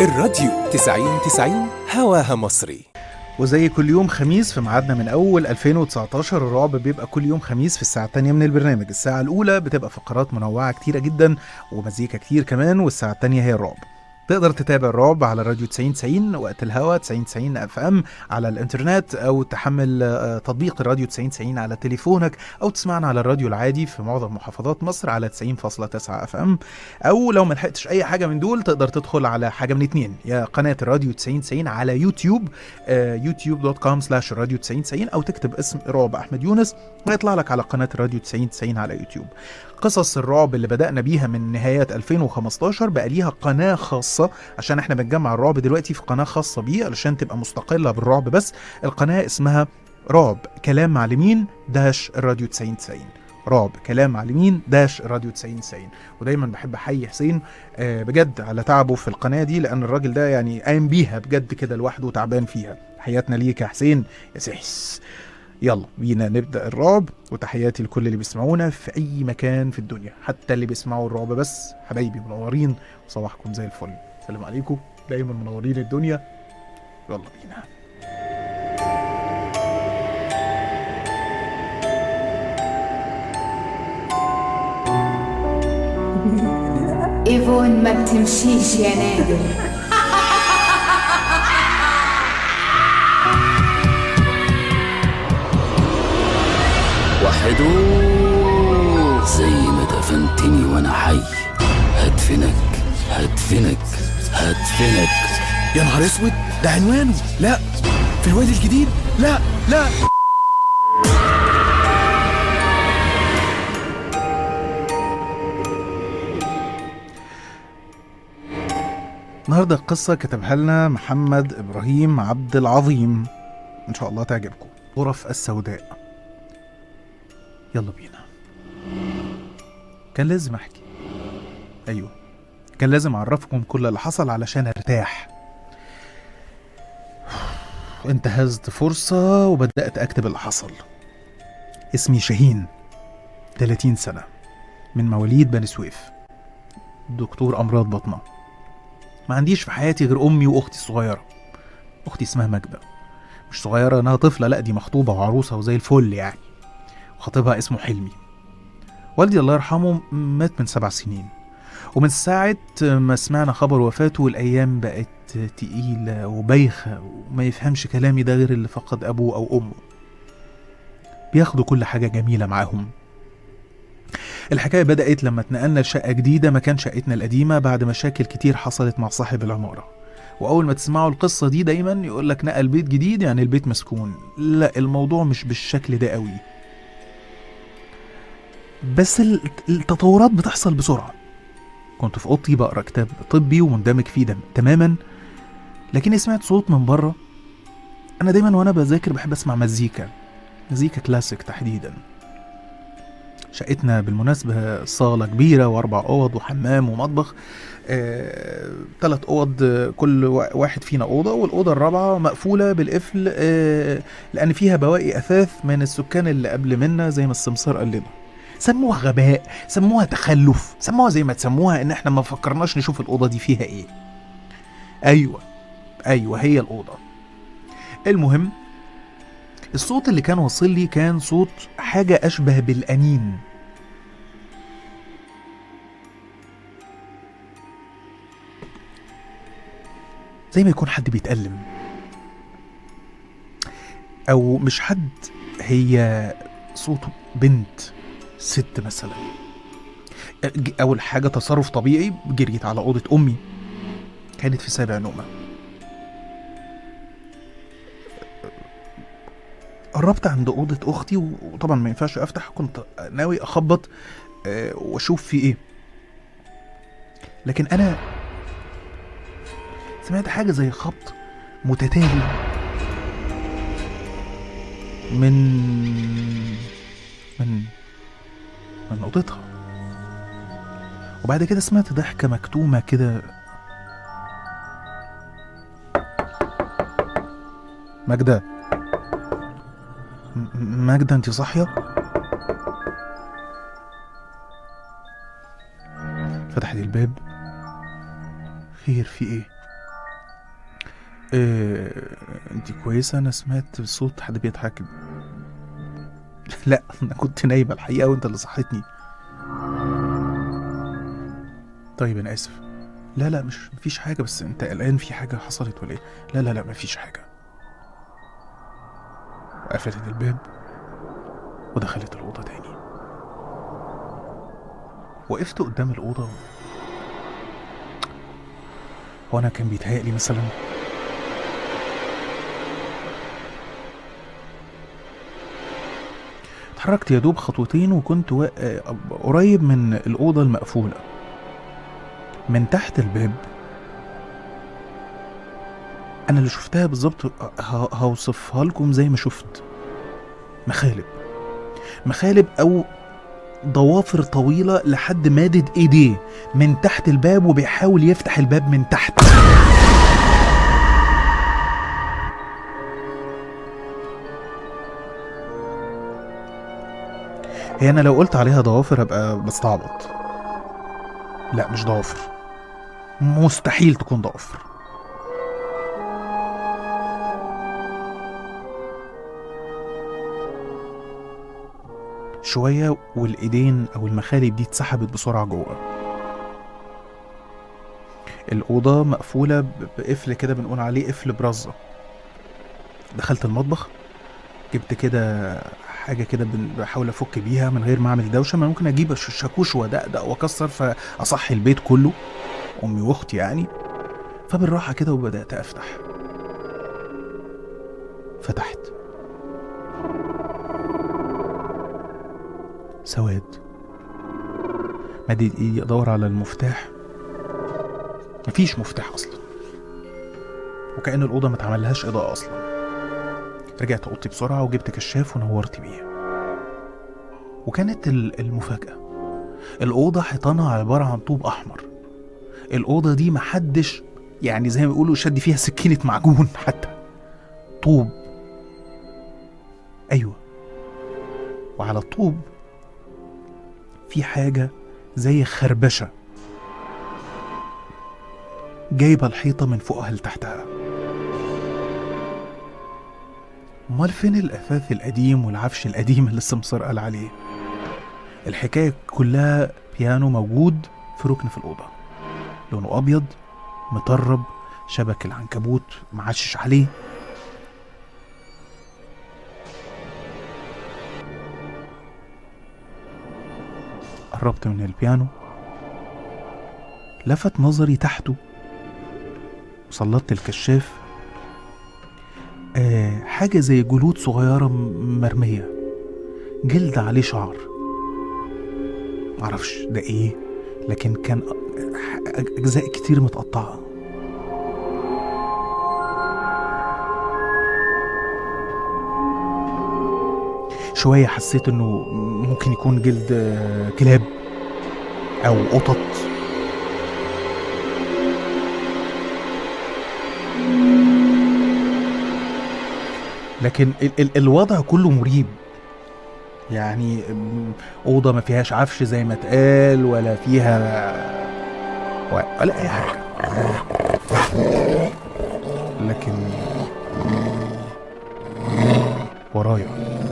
الراديو 90 90 هواها مصري وزي كل يوم خميس في ميعادنا من اول 2019 الرعب بيبقى كل يوم خميس في الساعه الثانيه من البرنامج الساعه الاولى بتبقى فقرات منوعه كتيره جدا ومزيكا كتير كمان والساعه الثانيه هي الرعب تقدر تتابع الرعب على راديو 90 90 وقت الهوا 90 90 اف ام على الانترنت او تحمل آه، تطبيق الراديو 90 90 على تليفونك او تسمعنا على الراديو العادي في معظم محافظات مصر على 90.9 اف ام او لو ما لحقتش اي حاجه من دول تقدر تدخل على حاجه من اتنين يا قناه الراديو 90 90 على يوتيوب يوتيوب دوت كوم سلاش راديو 90 90 او تكتب اسم رعب احمد يونس ويطلع لك على قناه الراديو 90 90 على يوتيوب قصص الرعب اللي بدأنا بيها من نهايات 2015 بقى ليها قناة خاصة عشان احنا بنجمع الرعب دلوقتي في قناة خاصة بيه علشان تبقى مستقلة بالرعب بس القناة اسمها رعب كلام معلمين داش الراديو 90 90 رعب كلام معلمين داش الراديو 90 90 ودايما بحب احيي حسين آه، بجد على تعبه في القناة دي لأن الراجل ده يعني قايم بيها بجد كده لوحده وتعبان فيها حياتنا ليك يا حسين يا سحس يلا بينا نبدا الرعب وتحياتي لكل اللي بيسمعونا في اي مكان في الدنيا حتى اللي بيسمعوا الرعب بس حبايبي منورين وصباحكم زي الفل سلام عليكم دايما منورين الدنيا يلا بينا ايفون ما بتمشيش يا نادر وحدو زي ما دفنتني وانا حي هدفنك هدفنك هدفنك يا نهار اسود ده عنوانه لا في الوادي الجديد لا لا النهارده القصه كتبها لنا محمد ابراهيم عبد العظيم ان شاء الله تعجبكم غرف السوداء يلا بينا كان لازم احكي ايوه كان لازم اعرفكم كل اللي حصل علشان ارتاح انتهزت فرصة وبدأت أكتب اللي حصل اسمي شاهين 30 سنة من مواليد بني سويف دكتور أمراض بطنة ما عنديش في حياتي غير أمي وأختي الصغيرة أختي اسمها ماجدة مش صغيرة إنها طفلة لأ دي مخطوبة وعروسة وزي الفل يعني وخطيبها اسمه حلمي والدي الله يرحمه مات من سبع سنين ومن ساعة ما سمعنا خبر وفاته الأيام بقت تقيلة وبايخة وما يفهمش كلامي ده غير اللي فقد أبوه أو أمه بياخدوا كل حاجة جميلة معاهم الحكاية بدأت لما اتنقلنا لشقة جديدة مكان شقتنا القديمة بعد مشاكل كتير حصلت مع صاحب العمارة وأول ما تسمعوا القصة دي دايما يقول لك نقل بيت جديد يعني البيت مسكون لا الموضوع مش بالشكل ده قوي بس ال- التطورات بتحصل بسرعة كنت في اوضتي بقرا كتاب طبي ومندمج فيه دم تماما لكني سمعت صوت من بره انا دايما وانا بذاكر بحب اسمع مزيكا مزيكا كلاسيك تحديدا شقتنا بالمناسبة صالة كبيرة وأربع أوض وحمام ومطبخ آه، تلات أوض آه، كل وا- واحد فينا أوضة والأوضة الرابعة مقفولة بالقفل آه، لأن فيها بواقي أثاث من السكان اللي قبل منا زي ما السمسار قال لنا سموها غباء سموها تخلف سموها زي ما تسموها ان احنا ما فكرناش نشوف الاوضه دي فيها ايه ايوه ايوه هي الاوضه المهم الصوت اللي كان واصل لي كان صوت حاجه اشبه بالانين زي ما يكون حد بيتألم او مش حد هي صوت بنت ست مثلا ج- اول حاجه تصرف طبيعي جريت على اوضه امي كانت في سابع نومه قربت عند اوضه اختي و- وطبعا ما ينفعش افتح كنت ناوي اخبط آه، واشوف في ايه لكن انا سمعت حاجه زي خبط متتالي من من من اوضتها وبعد كده سمعت ضحكة مكتومة كده ماجدة م- ماجدة انت صاحية؟ فتحت الباب خير في ايه؟ إيه انت كويسة انا سمعت صوت حد بيضحك لا انا كنت نايمة الحقيقة وانت اللي صحتني طيب انا اسف لا لا مش مفيش حاجة بس انت قلقان في حاجة حصلت ولا ايه لا لا لا مفيش حاجة قفلت الباب ودخلت الأوضة تاني وقفت قدام الأوضة و... وأنا كان بيتهيألي مثلا اتحركت يا دوب خطوتين وكنت و... آه، قريب من الأوضة المقفولة من تحت الباب أنا اللي شفتها بالظبط ه- هوصفها لكم زي ما شفت مخالب مخالب أو ضوافر طويلة لحد مادد ايديه من تحت الباب وبيحاول يفتح الباب من تحت هي انا لو قلت عليها ضوافر ابقى بستعبط لا مش ضوافر مستحيل تكون ضوافر شوية والإيدين أو المخالب دي اتسحبت بسرعة جوه الأوضة مقفولة ب- بقفل كده بنقول عليه قفل برزة دخلت المطبخ جبت كده حاجة كده بن- بحاول أفك بيها من غير ما أعمل دوشة ما ممكن أجيب ش- شاكوش وأدقدق وأكسر فأصحي البيت كله أمي وأختي يعني فبالراحة كده وبدأت أفتح فتحت سواد مدد ايدي ادور على المفتاح مفيش مفتاح اصلا وكأن الأوضة ما اتعملهاش إضاءة أصلا رجعت أوضتي بسرعة وجبت كشاف ونورت بيه وكانت ال- المفاجأة الأوضة حيطانها عبارة عن طوب أحمر الأوضة دي محدش يعني زي ما بيقولوا شد فيها سكينة معجون حتى طوب أيوة وعلى الطوب في حاجة زي خربشة جايبة الحيطة من فوقها لتحتها امال فين الأثاث القديم والعفش القديم اللي السمسار قال عليه الحكاية كلها بيانو موجود في ركن في الأوضة لونه أبيض مطرب شبك العنكبوت معشش عليه قربت من البيانو لفت نظري تحته وسلطت الكشاف آه حاجة زي جلود صغيرة م- مرمية جلد عليه شعر معرفش ده ايه لكن كان أ- أ- أجزاء كتير متقطعة شوية حسيت انه ممكن يكون جلد آه، كلاب او قطط لكن ال ال الوضع كله مريب يعني م- أوضة ما فيهاش عفش زي ما اتقال ولا فيها و- ولا أي حاجة لكن ورايا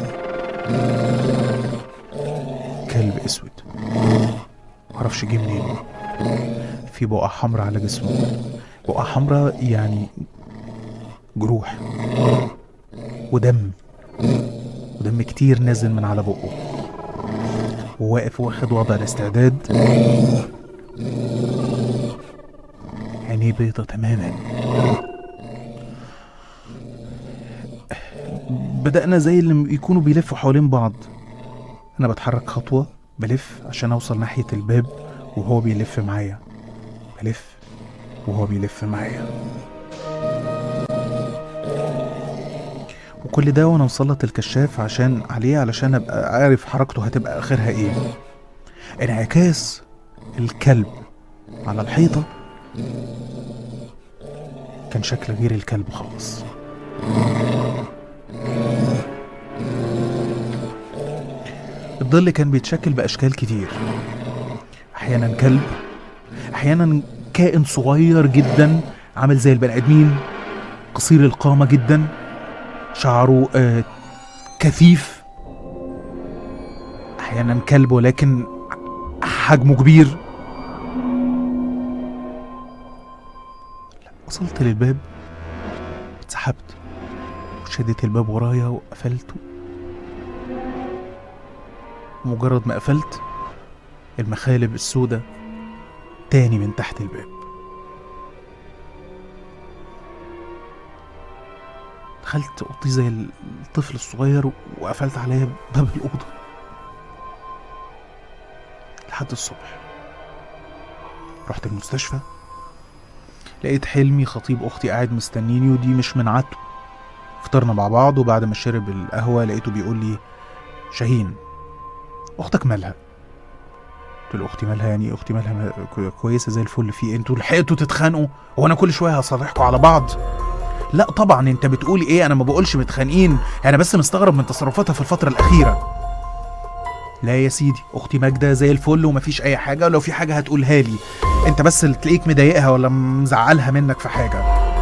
كلب اسود معرفش جه منين في بقعة حمراء على جسمه بقعة حمراء يعني جروح ودم ودم كتير نازل من على بقه وواقف واخد وضع الاستعداد عينيه بيضة تماما بدأنا زي اللي يكونوا بيلفوا حوالين بعض أنا بتحرك خطوة بلف عشان أوصل ناحية الباب وهو بيلف معايا بلف وهو بيلف معايا وكل ده وانا مسلط الكشاف عشان عليه علشان ابقى عارف حركته هتبقى اخرها ايه انعكاس الكلب على الحيطة كان شكل غير الكلب خالص الظل كان بيتشكل بأشكال كتير أحيانا كلب أحيانا كائن صغير جدا عامل زي البني آدمين قصير القامة جدا شعره آه كثيف أحيانا كلب ولكن حجمه كبير لا، وصلت للباب اتسحبت وشديت الباب ورايا وقفلته مجرد ما قفلت المخالب السوداء تاني من تحت الباب دخلت اوضتي زي الطفل الصغير وقفلت عليا باب الاوضه لحد الصبح رحت المستشفى لقيت حلمي خطيب اختي قاعد مستنيني ودي مش من عادته فطرنا مع بعض وبعد ما شرب القهوه لقيته بيقول لي شاهين اختك مالها قلت له اختي مالها يعني اختي مالها ما- كو- كويسه زي الفل في إيه؟ انتوا لحقتوا تتخانقوا هو انا كل شويه هصالحكوا على بعض لا طبعا انت بتقولي ايه انا ما بقولش متخانقين انا بس مستغرب من تصرفاتها في الفتره الاخيره لا يا سيدي اختي ماجده زي الفل ومفيش اي حاجه ولو في حاجه هتقولها لي انت بس اللي تلاقيك مضايقها ولا مزعلها منك في حاجه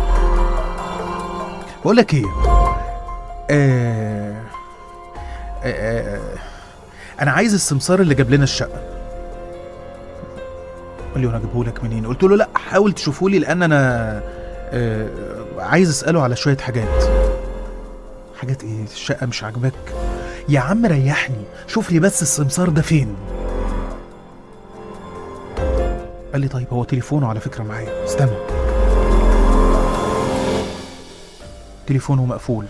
بقول لك ايه آه... آه... آه... انا عايز السمسار اللي جاب لنا الشقه قال لي وانا اجيبه لك منين قلت له لا حاول تشوفه لي لان انا آه... عايز اساله على شويه حاجات حاجات ايه الشقه مش عاجباك يا عم ريحني شوف لي بس السمسار ده فين قال لي طيب هو تليفونه على فكره معايا استنى تليفونه مقفول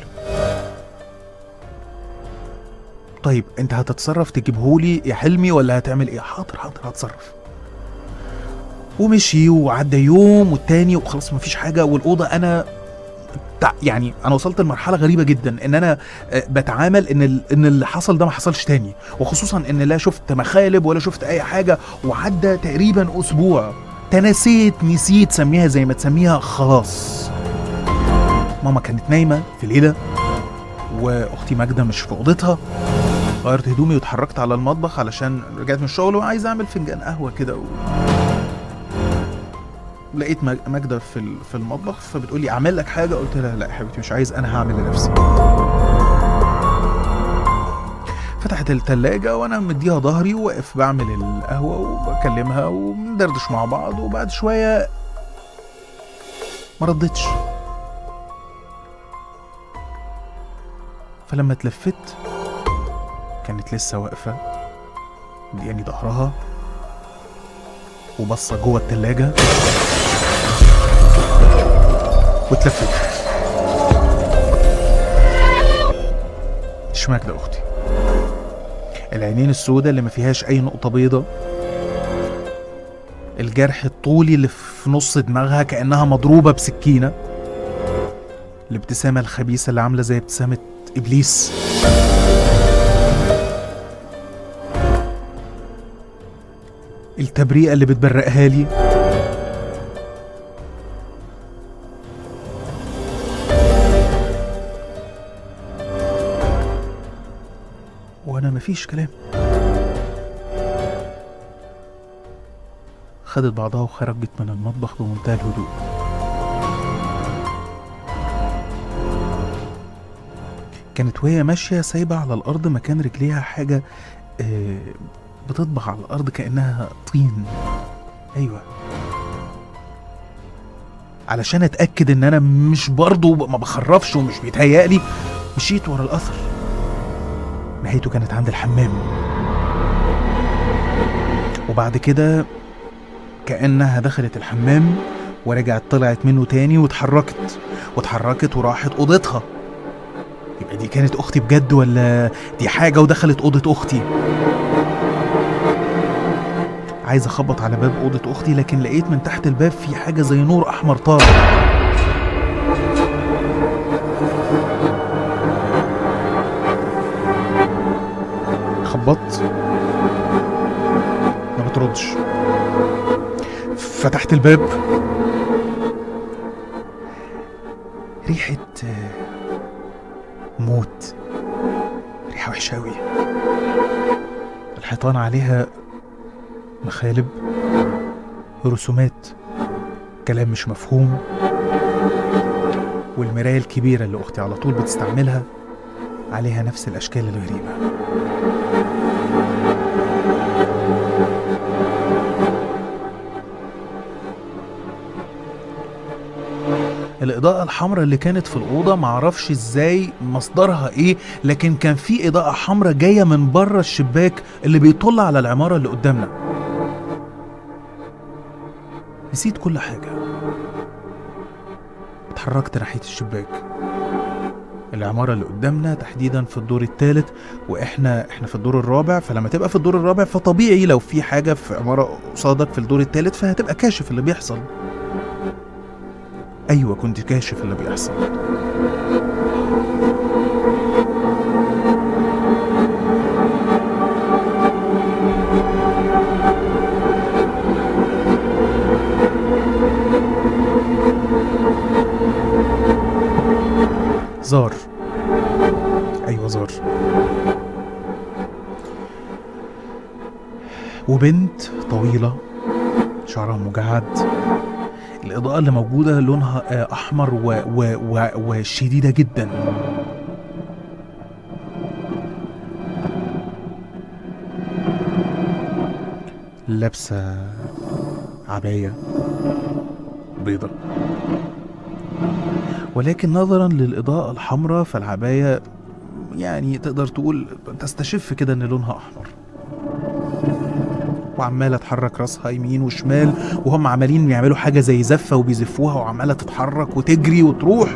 طيب انت هتتصرف تجيبهولي يا حلمي ولا هتعمل ايه حاضر حاضر هتصرف ومشي وعدى يوم والتاني وخلاص مفيش حاجه والاوضه انا تع- يعني انا وصلت لمرحله غريبه جدا ان انا آه، بتعامل ان ال- ان اللي حصل ده ما حصلش تاني وخصوصا ان لا شفت مخالب ولا شفت اي حاجه وعدى تقريبا اسبوع تنسيت نسيت سميها زي ما تسميها خلاص ماما كانت نايمه في ليله واختي ماجده مش في اوضتها غيرت هدومي واتحركت على المطبخ علشان رجعت من الشغل وعايز اعمل فنجان قهوه كده و... لقيت ماج- ماجده في ال- في المطبخ فبتقول لي اعمل لك حاجه قلت لها لا يا حبيبتي مش عايز انا هعمل لنفسي فتحت التلاجة وانا مديها ظهري وواقف بعمل القهوه وبكلمها وبندردش مع بعض وبعد شويه ما ردتش فلما اتلفت كانت لسه واقفه مدياني ظهرها وبصه جوه التلاجة واتلفت مش ماجدة أختي العينين السوداء اللي ما فيهاش أي نقطة بيضة الجرح الطولي اللي في نص دماغها كأنها مضروبة بسكينة الابتسامة الخبيثة اللي عاملة زي ابتسامة إبليس التبريئة اللي بتبرقها لي وانا مفيش كلام خدت بعضها وخرجت من المطبخ بمنتهى الهدوء كانت وهي ماشية سايبة على الأرض مكان رجليها حاجة آه، بتطبخ على الأرض كأنها طين أيوة علشان أتأكد إن أنا مش برضو ما بخرفش ومش بيتهيألي مشيت ورا الأثر نهايته كانت عند الحمام وبعد كده كأنها دخلت الحمام ورجعت طلعت منه تاني واتحركت واتحركت وراحت أوضتها يبقى دي كانت أختي بجد ولا دي حاجة ودخلت أوضة أختي عايز أخبط على باب أوضة أختي لكن لقيت من تحت الباب في حاجة زي نور أحمر طالع خبطت ما بتردش فتحت الباب ريحة آه، موت ريحة وحشة أوي الحيطان عليها مخالب رسومات كلام مش مفهوم والمراية المراية الكبيرة اللي أختي على طول بتستعملها عليها نفس الأشكال الغريبة الإضاءة الحمراء اللي كانت في الأوضة معرفش إزاي مصدرها إيه لكن كان في إضاءة حمراء جاية من بره الشباك اللي بيطل على العمارة اللي قدامنا نسيت كل حاجة اتحركت ناحية الشباك العمارة اللي قدامنا تحديدا في الدور الثالث واحنا احنا في الدور الرابع فلما تبقى في الدور الرابع فطبيعي لو في حاجة في عمارة قصادك في الدور الثالث فهتبقى كاشف اللي بيحصل ايوه كنت كاشف اللي بيحصل زار ايوه زار وبنت طويله شعرها مجعد الإضاءة اللي موجودة لونها آه، أحمر و... و... و... وشديدة جدا لابسة عباية بيضة ولكن نظرا للإضاءة الحمراء فالعباية يعني تقدر تقول تستشف كده إن لونها أحمر وعماله تحرك راسها يمين وشمال وهم عمالين يعملوا حاجه زي زفه وبيزفوها وعماله تتحرك وتجري وتروح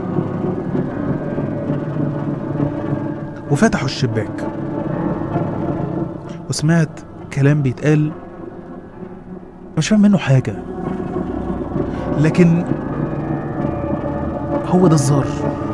وفتحوا الشباك وسمعت كلام بيتقال مش فاهم منه حاجه لكن هو ده الزار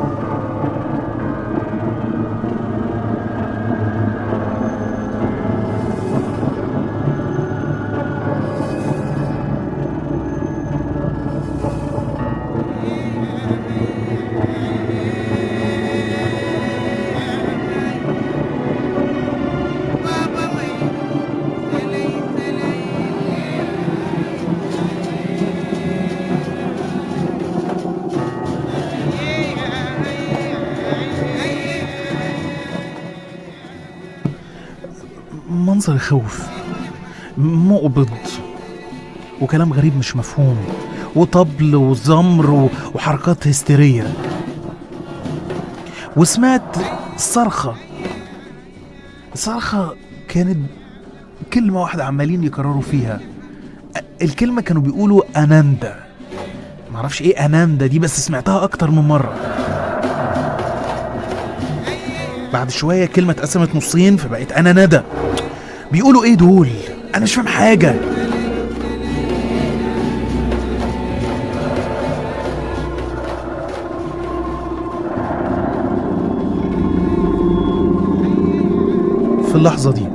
منظر يخوف مقبض وكلام غريب مش مفهوم وطبل وزمر و- وحركات هستيرية وسمعت صرخة الصرخة كانت كلمة واحدة عمالين يكرروا فيها أ- الكلمة كانوا بيقولوا أناندا معرفش ايه أناندا دي بس سمعتها أكتر من مرة بعد شوية كلمة اتقسمت نصين فبقت أنا ندى بيقولوا ايه دول انا مش فاهم حاجه في اللحظه دي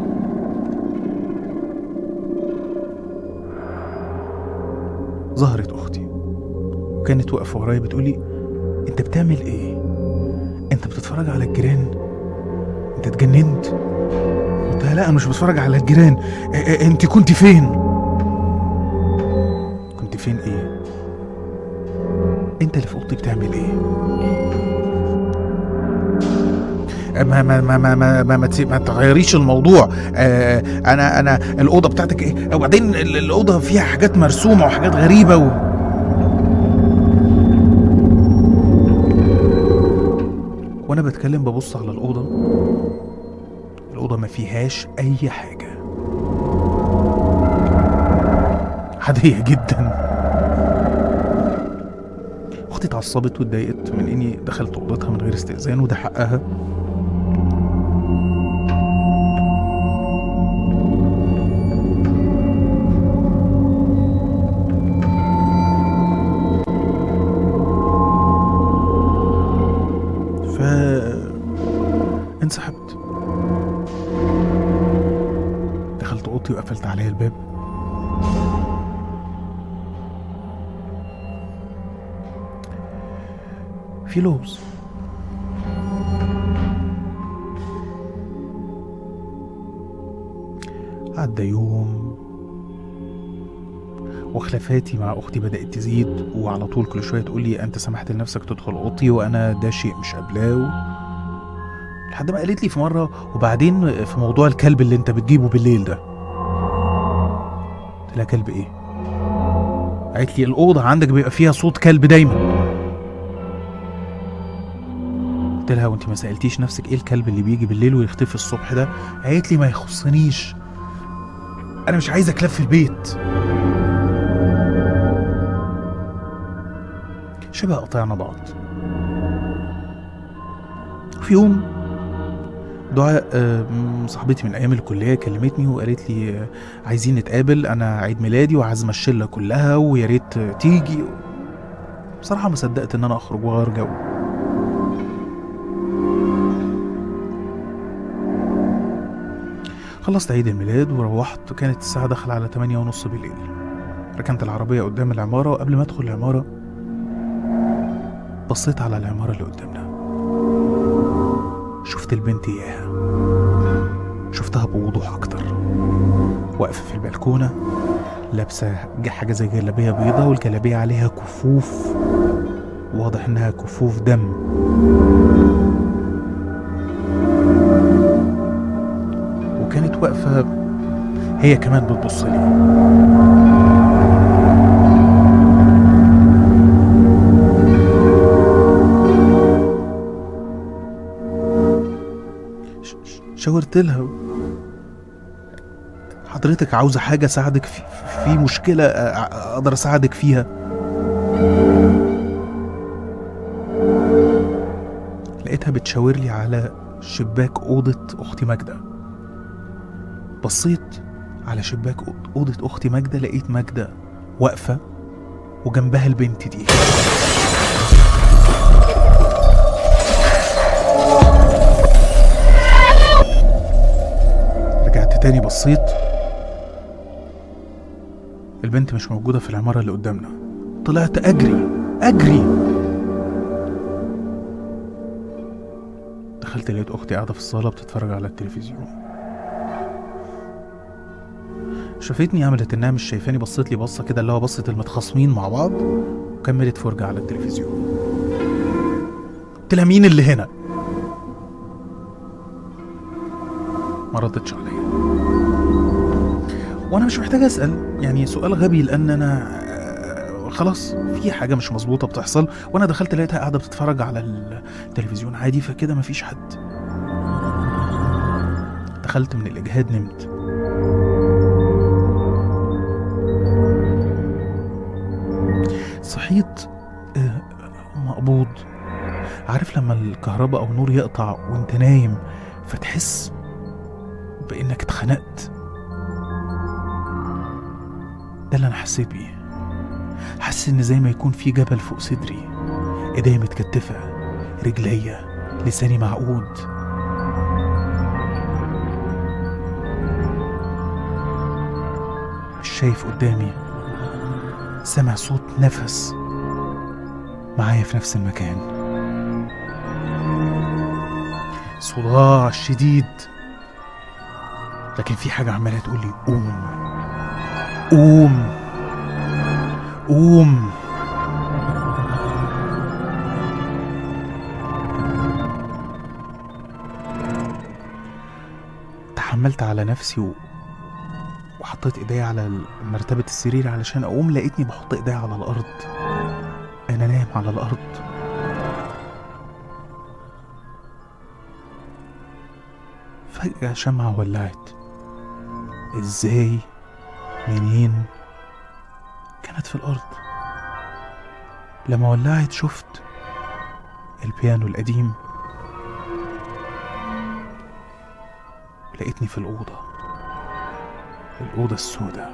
ظهرت اختي وكانت واقفه ورايا بتقولي انت بتعمل ايه انت بتتفرج على الجيران انت اتجننت قلت لها لا انا مش بتفرج على الجيران إ- إ- انت كنت فين كنت فين ايه انت اللي في اوضتي بتعمل ايه ما ما ما ما ما ما, ما, تسي- ما تغيريش الموضوع آه انا انا الاوضه بتاعتك ايه وبعدين ال- الاوضه فيها حاجات مرسومه وحاجات غريبه و... وانا بتكلم ببص على الاوضه الأوضة ما فيهاش أي حاجة عادية جدا أختي اتعصبت واتضايقت من إني دخلت أوضتها من غير استئذان وده حقها ف انسحبت دخلت اوضتي وقفلت عليا الباب في لغز عدى يوم وخلافاتي مع اختي بدات تزيد وعلى طول كل شويه تقول لي انت سمحت لنفسك تدخل اوضتي وانا ده شيء مش قابلاه لحد ما قالت لي في مره وبعدين في موضوع الكلب اللي انت بتجيبه بالليل ده قلت لها كلب ايه قالت لي الاوضه عندك بيبقى فيها صوت كلب دايما قلت لها وانت ما سالتيش نفسك ايه الكلب اللي بيجي بالليل ويختفي الصبح ده قالت لي ما يخصنيش انا مش عايزه كلاب في البيت شبه قطعنا بعض في يوم دعاء آه، م- صاحبتي من ايام الكليه كلمتني وقالت لي آه، عايزين نتقابل انا عيد ميلادي وعازمه الشله كلها ويا ريت آه، تيجي بصراحه ما صدقت ان انا اخرج واغير جو خلصت عيد الميلاد وروحت كانت الساعة داخلة على 8 ونص بالليل ركنت العربية قدام العمارة وقبل ما أدخل العمارة بصيت على العمارة اللي قدامنا شفت البنت إياها شفتها بوضوح أكتر واقفة في البلكونة لابسة ج- حاجة زي جلابية بيضة والجلابية عليها كفوف واضح إنها كفوف دم وكانت واقفة هي كمان بتبص لي ش- ش- شاورت لها حضرتك عاوزة حاجة أساعدك في, في مشكلة أ- أقدر أساعدك فيها لقيتها بتشاور لي على شباك أوضة أختي ماجدة بصيت على شباك أوض- أوضة أختي ماجدة لقيت ماجدة واقفة وجنبها البنت دي رجعت تاني بصيت البنت مش موجودة في العمارة اللي قدامنا طلعت أجري أجري دخلت لقيت أختي قاعدة في الصالة بتتفرج على التلفزيون شافتني عملت انها مش شايفاني بصيت لي بصه كده اللي هو بصه المتخاصمين مع بعض وكملت فرجه على التلفزيون قلت لها مين اللي هنا ما ردتش عليا وانا مش محتاج اسال يعني سؤال غبي لان انا آه، خلاص في حاجه مش مظبوطه بتحصل وانا دخلت لقيتها قاعده بتتفرج على التلفزيون عادي فكده مفيش حد دخلت من الاجهاد نمت صحيت آه، مقبوض عارف لما الكهرباء او النور يقطع وانت نايم فتحس بانك اتخنقت ده اللي انا حسيت بيه حاسس ان زي ما يكون في جبل فوق صدري ايديا متكتفه رجليا لساني معقود مش شايف قدامي سمع صوت نفس معايا في نفس المكان صداع شديد لكن في حاجة عمالة تقول لي قوم قوم قوم تحملت على نفسي و... وحطيت ايديا على مرتبة السرير علشان اقوم لقيتني بحط ايديا على الارض انا نايم على الارض فجأة شمعة ولعت ازاي منين كانت في الارض لما ولعت شفت البيانو القديم لقيتني في الأوضة الأوضة السوداء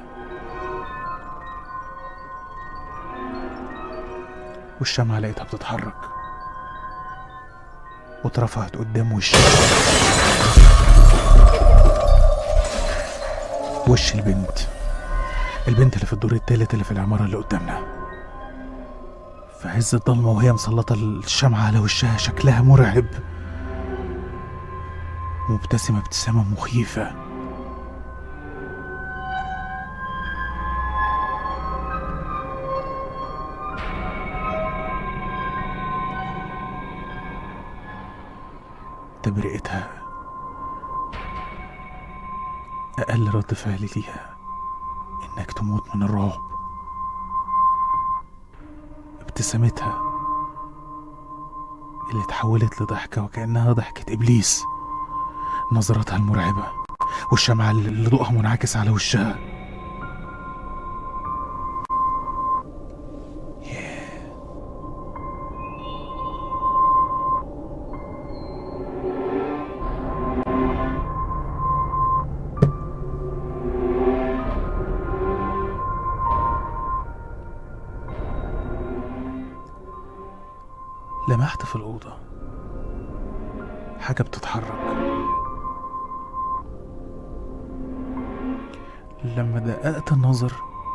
والشمعة لقيتها بتتحرك واترفعت قدام وشي وش البنت البنت اللي في الدور التالت اللي في العمارة اللي قدامنا في عز الضلمة وهي مسلطة الشمعة على وشها شكلها مرعب مبتسمة ابتسامة مخيفة تبرئتها أقل رد فعل ليها إنك تموت من الرعب ابتسامتها اللي اتحولت لضحكة وكأنها ضحكة إبليس نظرتها المرعبة والشمعة اللي ضوءها منعكس على وشها لمحت في الأوضة حاجة بتتحرك لما دققت النظر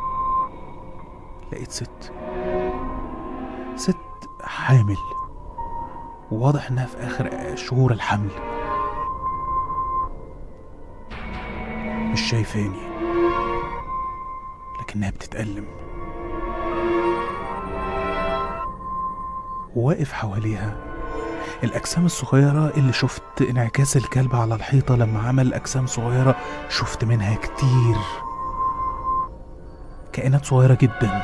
لقيت ست ست حامل وواضح انها في اخر شهور الحمل مش شايفاني لكنها بتتألم وواقف حواليها الأجسام الصغيرة اللي شفت انعكاس الكلب على الحيطة لما عمل أجسام صغيرة شفت منها كتير كائنات صغيرة جدا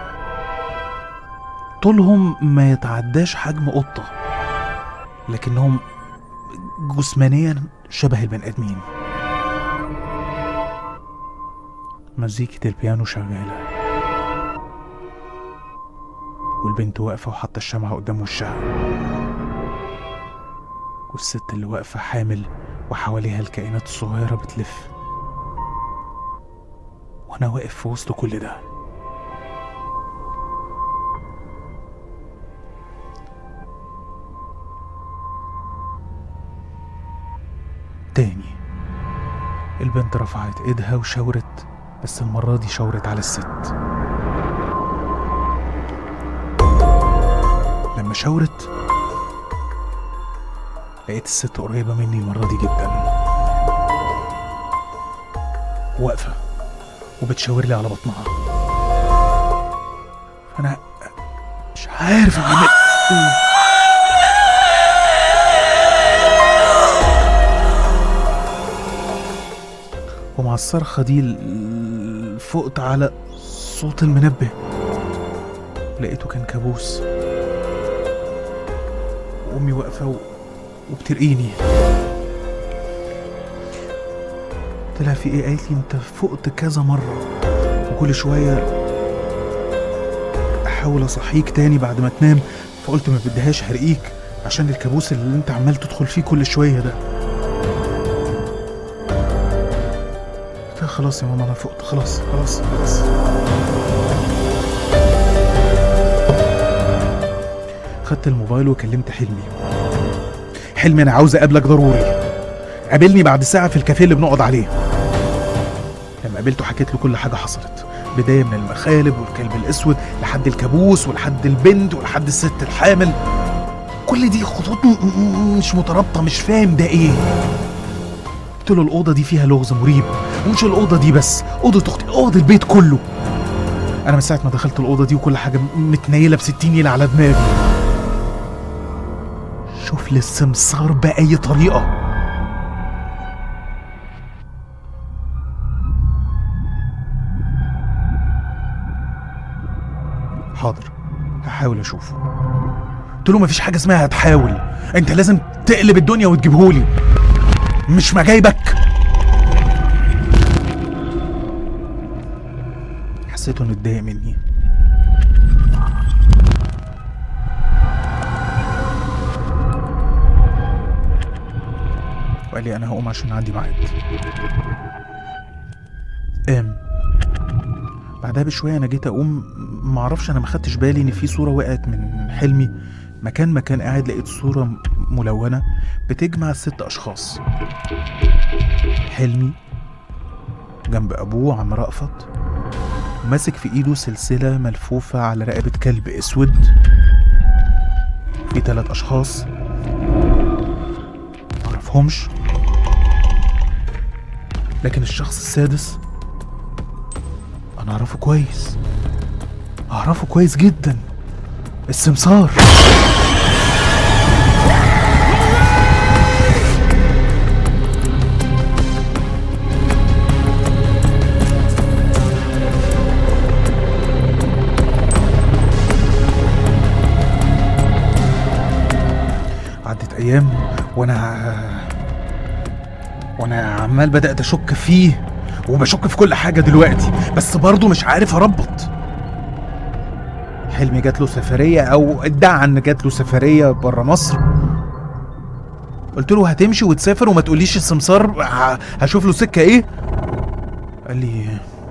طولهم ما يتعداش حجم قطة لكنهم جسمانيا شبه البني آدمين مزيكة البيانو شغالة والبنت واقفة وحاطة الشمعة قدام وشها والست اللي واقفة حامل وحواليها الكائنات الصغيرة بتلف وأنا واقف في وسط كل ده تاني البنت رفعت ايدها وشاورت بس المرة دي شاورت على الست لما شاورت لقيت الست قريبة مني المرة دي جدا واقفة وبتشاور لي على بطنها فأنا مش عارف أعمل ومع الصرخة دي ال- فقت على صوت المنبه لقيته كان كابوس وأمي واقفة و... وبترقيني قلت لها في ايه قالت لي انت فقت كذا مرة وكل شوية احاول اصحيك تاني بعد ما تنام فقلت ما بديهاش هرقيك عشان الكابوس اللي انت عمال تدخل فيه كل شوية ده قلت لها خلاص يا ماما انا فقت خلاص خلاص خلاص خدت الموبايل وكلمت حلمي حلمي انا عاوز اقابلك ضروري قابلني بعد ساعة في الكافيه اللي بنقعد عليه لما قابلته حكيت له كل حاجة حصلت بداية من المخالب والكلب الأسود لحد الكابوس ولحد البنت ولحد الست الحامل كل دي خطوط م- م- مش مترابطة مش فاهم ده ايه قلت له الأوضة دي فيها لغز مريب ومش الأوضة دي بس أوضة أختي أوضة البيت كله أنا من ساعة ما دخلت الأوضة دي وكل حاجة متنيلة بستين نيلة على دماغي شوف لي السمسار بأي طريقة حاضر هحاول اشوفه قلت له مفيش حاجه اسمها هتحاول انت لازم تقلب الدنيا وتجيبهولي مش مجايبك حسيته انه اتضايق مني وقال لي انا هقوم عشان عندي ميعاد قام بعدها بشويه انا جيت اقوم معرفش انا ما خدتش بالي ان في صوره وقعت من حلمي مكان ما كان قاعد لقيت صوره م- ملونه بتجمع ست اشخاص حلمي جنب ابوه عم رأفت ماسك في ايده سلسله ملفوفه على رقبه كلب اسود في ثلاث اشخاص معرفهمش لكن الشخص السادس انا اعرفه كويس اعرفه كويس جدا السمسار الايام وانا وانا عمال بدات اشك فيه وبشك في كل حاجه دلوقتي بس برضه مش عارف اربط حلمي جات له سفريه او ادعى ان جات له سفريه بره مصر قلت له هتمشي وتسافر وما تقوليش السمسار ه- هشوف له سكه ايه قال لي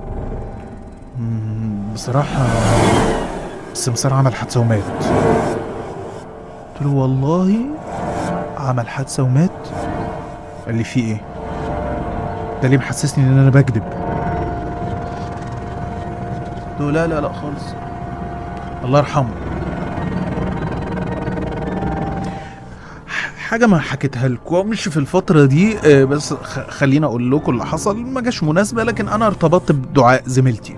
"مم، بصراحه السمسار عمل حادثه ومات قلت له والله عمل حادثه ومات قال لي في ايه ده ليه محسسني ان انا بكذب قلت له لا لا لا خالص الله يرحمه ح- حاجه ما حكيتها لكمش في الفتره دي آه، بس خ- خليني اقول لكم اللي حصل ما جاش مناسبه لكن انا ارتبطت بدعاء زميلتي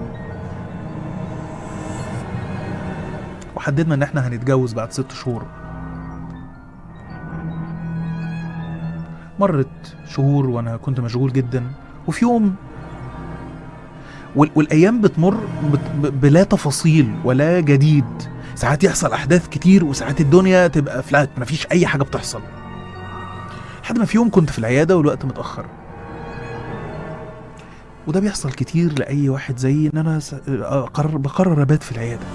وحددنا ان احنا هنتجوز بعد ست شهور مرت شهور وانا كنت مشغول جدا وفي يوم وال- والايام بتمر بت- ب- بلا تفاصيل ولا جديد ساعات يحصل احداث كتير وساعات الدنيا تبقى فلات مفيش اي حاجه بتحصل لحد ما في يوم كنت في العياده والوقت متاخر وده بيحصل كتير لاي واحد زي ان انا س- أقرر بقرر ابات في العياده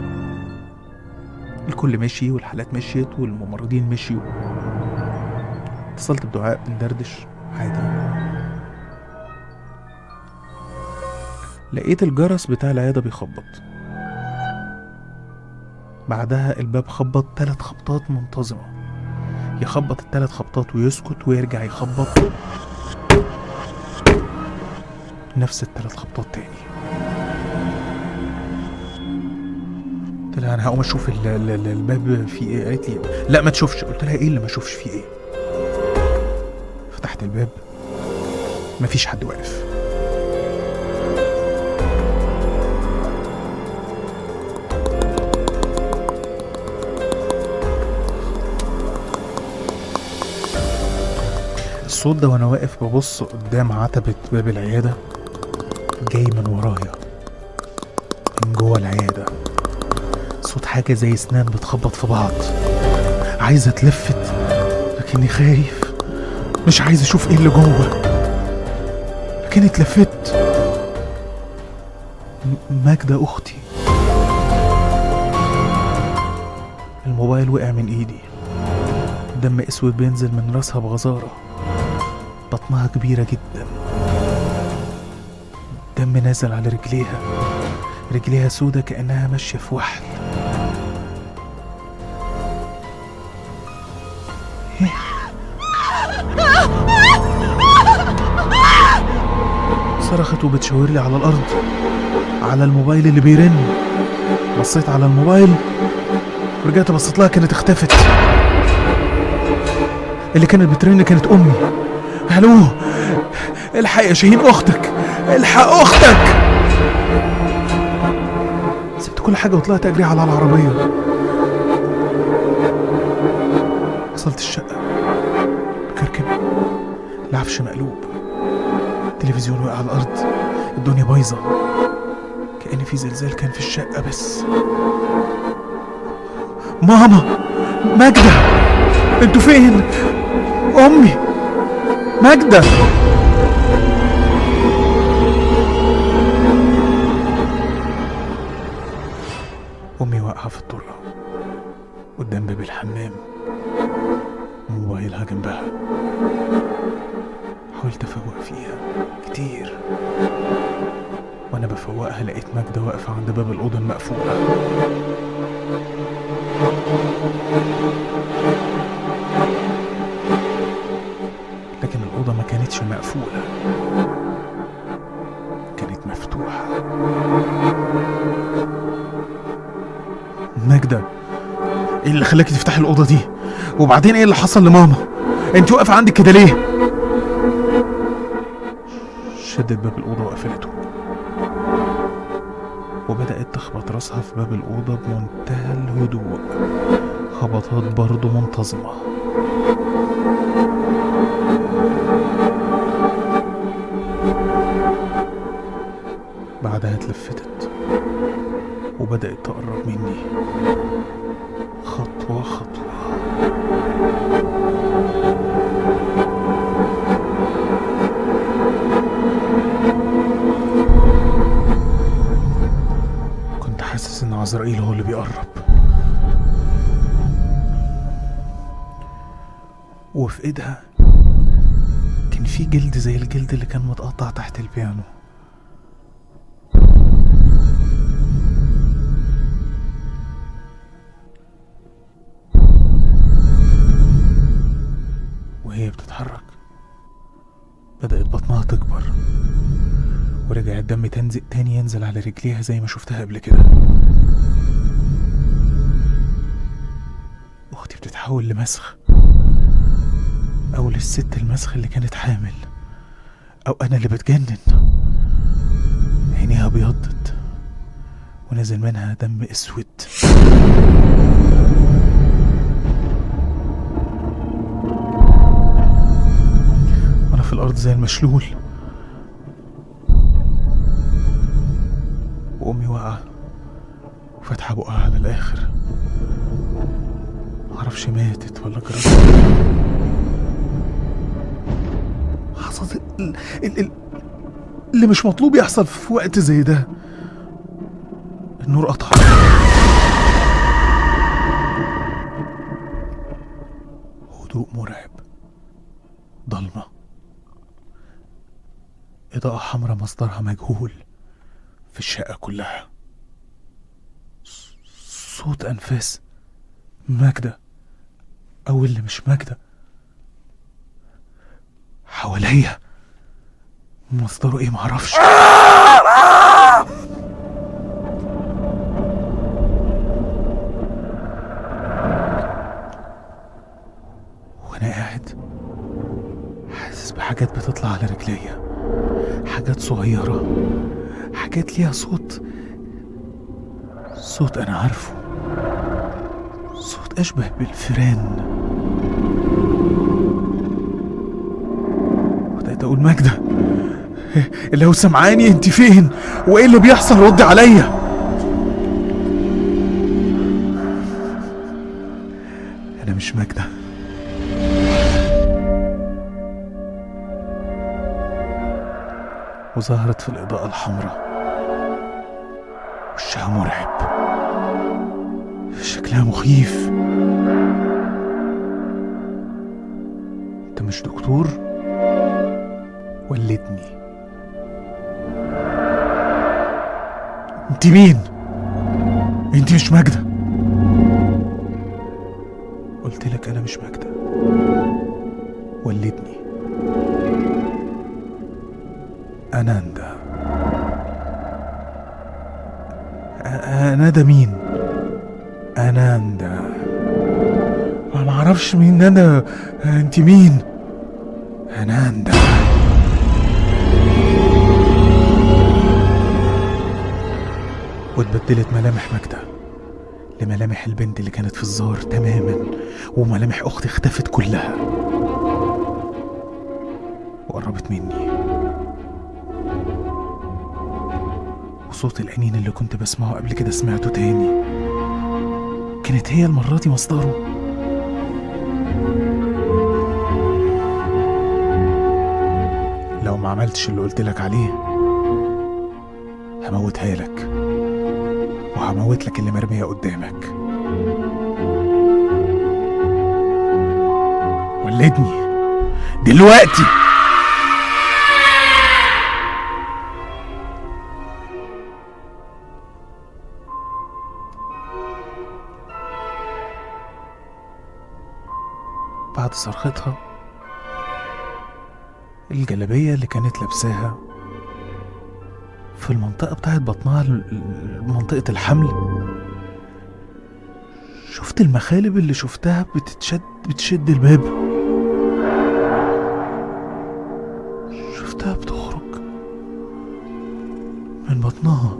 الكل مشي والحالات مشيت والممرضين مشيوا اتصلت بدعاء بندردش عادي لقيت الجرس بتاع العيادة بيخبط بعدها الباب خبط تلات خبطات منتظمة يخبط التلات خبطات ويسكت ويرجع يخبط نفس التلات خبطات تاني قلت لها انا هقوم اشوف ال- ال- ال- الباب فيه ايه قالت لي لا ما تشوفش قلت لها ايه اللي ما اشوفش فيه ايه فتحت الباب مفيش حد واقف الصوت ده وانا واقف ببص قدام عتبة باب العيادة جاي من ورايا من جوه العيادة صوت حاجة زي سنان بتخبط في بعض عايز اتلفت لكني خايف مش عايز اشوف ايه اللي جوه لكني اتلفت م- ماجدة اختي الموبايل وقع من ايدي دم اسود بينزل من راسها بغزارة بطنها كبيرة جدا دم نازل على رجليها رجليها سودة كأنها ماشية في وحل صرخت وبتشاور لي على الأرض على الموبايل اللي بيرن بصيت على الموبايل ورجعت بصيت لها كانت اختفت اللي كانت بترن كانت أمي ألو الحق يا شاهين أختك الحق أختك سبت كل حاجة وطلعت أجري على العربية وصلت الشقة بكركب العفش مقلوب التلفزيون وقع على الأرض الدنيا بايظة كأن في زلزال كان في الشقة بس ماما ماجدة انتوا فين أمي ماجدة أمي واقعة في الطرقة قدام باب الحمام موبايلها جنبها حاولت أفوق فيها كتير وأنا بفوقها لقيت ماجدة واقفة عند باب الأوضة المقفولة لكن الأوضة ما كانتش مقفولة كانت مفتوحة ماجدة ايه اللي خلاكي تفتحي الأوضة دي؟ وبعدين ايه اللي حصل لماما؟ انت واقفة عندك كده ليه؟ شدت باب الأوضة وقفلته وبدأت تخبط راسها في باب الأوضة بمنتهى الهدوء خبطات برضه منتظمة بعدها اتلفتت وبدأت تقرب مني خطوة خطوة عزرائيل هو اللي بيقرب وفي ايدها كان في جلد زي الجلد اللي كان متقطع تحت البيانو وهي بتتحرك بدأت بطنها تكبر ورجع الدم تنزل تاني ينزل على رجليها زي ما شفتها قبل كده أختي بتتحول لمسخ أو للست المسخ اللي كانت حامل أو أنا اللي بتجنن عينيها ابيضت ونزل منها دم اسود وانا في الارض زي المشلول وامي واقعه وفاتحه بقها على الاخر معرفش ماتت ولا جرت حصل ال- ال- ال- اللي مش مطلوب يحصل في وقت زي ده النور قطع هدوء مرعب ضلمة إضاءة حمراء مصدرها مجهول في الشقة كلها ص- صوت أنفاس ماجدة أو اللي مش ماجدة حواليا مصدره ايه معرفش وانا قاعد حاسس بحاجات بتطلع على رجليا حاجات صغيرة حاجات ليها صوت صوت انا عارفه صوت اشبه بالفيران بدأت اقول ماجدة لو سمعاني انت فين وايه اللي بيحصل ردي عليا انا مش ماجدة وظهرت في الإضاءة الحمراء وشها مرعب شكلها مخيف انت مش دكتور ولدني انت مين انت مش ماجدة قلت لك انا مش ماجدة ولدني انا اندا أ- انا ده مين انا اندا ما معرفش مين انا انت مين انا اندا واتبدلت ملامح ماجدة لملامح البنت اللي كانت في الظهر تماما وملامح اختي اختفت كلها وقربت مني وصوت الأنين اللي كنت بسمعه قبل كده سمعته تاني كانت هي المرة دي مصدره لو ما عملتش اللي قلت لك عليه هموتها لك وهموت لك اللي مرمية قدامك ولدني دلوقتي بعد صرختها الجلابية اللي كانت لابساها في المنطقة بتاعت بطنها ال- ال- منطقة الحمل شفت المخالب اللي شفتها بتتشد بتشد الباب شفتها بتخرج من بطنها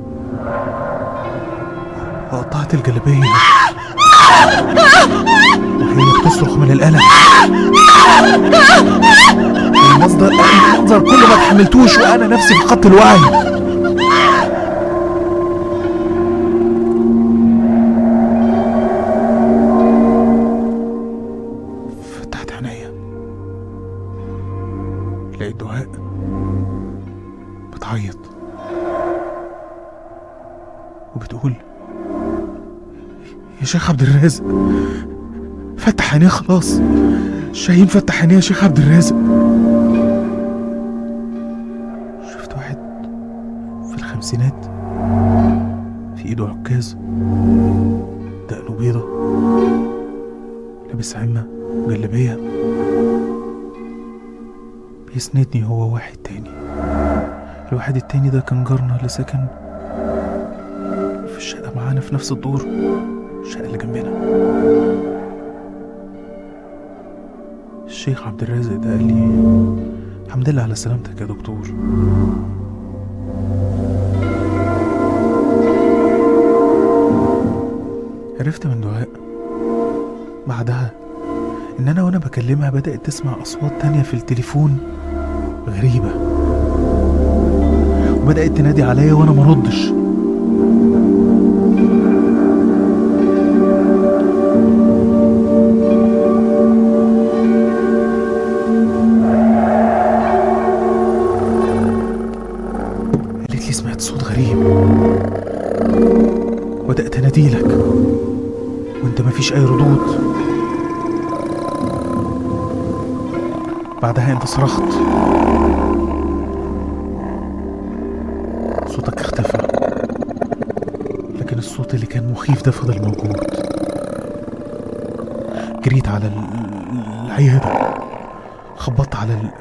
وقطعت الجلابية وهي بتصرخ من الألم المصدر المنظر كله ما تحملتوش وأنا نفسي في خط الوعي فتحت عينيا لقيت دعاء بتعيط وبتقول شيخ عبد الرازق فتح عينيه خلاص شاهين فتح عينيه يا شيخ عبد الرازق شفت واحد في الخمسينات في ايده عكاز دقنه بيضة لابس عمة وجلابية بيسندني هو واحد تاني الواحد التاني ده كان جارنا اللي ساكن في الشقة معانا في نفس الدور الشقة اللي جنبنا الشيخ عبد الرازق ده قال لي الحمد لله على سلامتك يا دكتور عرفت من دعاء بعدها ان انا وانا بكلمها بدأت تسمع اصوات تانية في التليفون غريبة وبدأت تنادي عليا وانا مردش قالت لي سمعت صوت غريب بدأت اناديلك وانت مفيش اي ردود بعدها انت صرخت صوتك اختفى لكن الصوت اللي كان مخيف ده فضل موجود جريت على ال- العيادة خبطت على ال-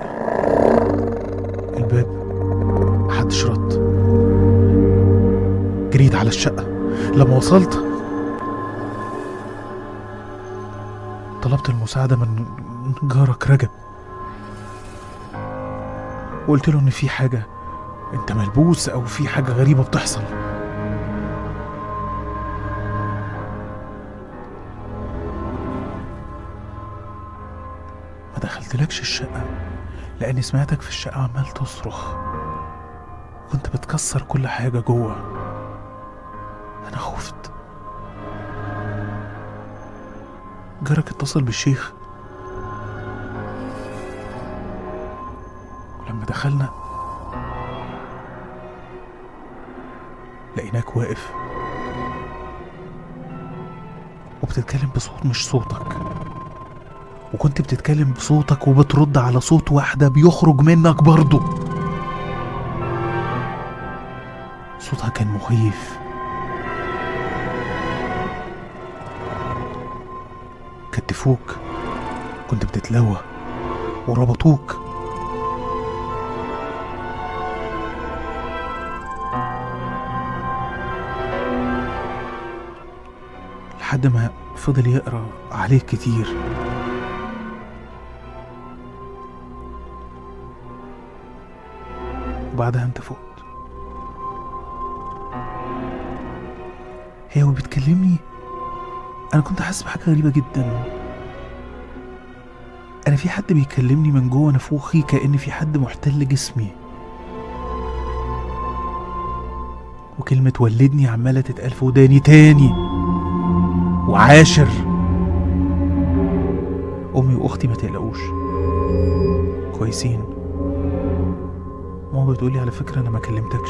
الباب محدش رد جريت على الشقة لما وصلت طلبت المساعدة من جارك رجب وقلت له إن في حاجة أنت ملبوس أو في حاجة غريبة بتحصل ما دخلتلكش الشقة لأني سمعتك في الشقة عمال تصرخ كنت بتكسر كل حاجة جوه أنا خفت جارك اتصل بالشيخ ولما دخلنا لقيناك واقف وبتتكلم بصوت مش صوتك وكنت بتتكلم بصوتك وبترد على صوت واحدة بيخرج منك برضه صوتها كان مخيف كتفوك كنت بتتلوى وربطوك لحد ما فضل يقرا عليك كتير وبعدها انت فقت هي وبتكلمني انا كنت حاسس بحاجه غريبه جدا انا في حد بيكلمني من جوه نافوخي كأن في حد محتل جسمي وكلمة ولدني عمالة تتقال في وداني تاني وعاشر أمي وأختي ما تقلقوش كويسين ماما بتقولي على فكرة أنا ما كلمتكش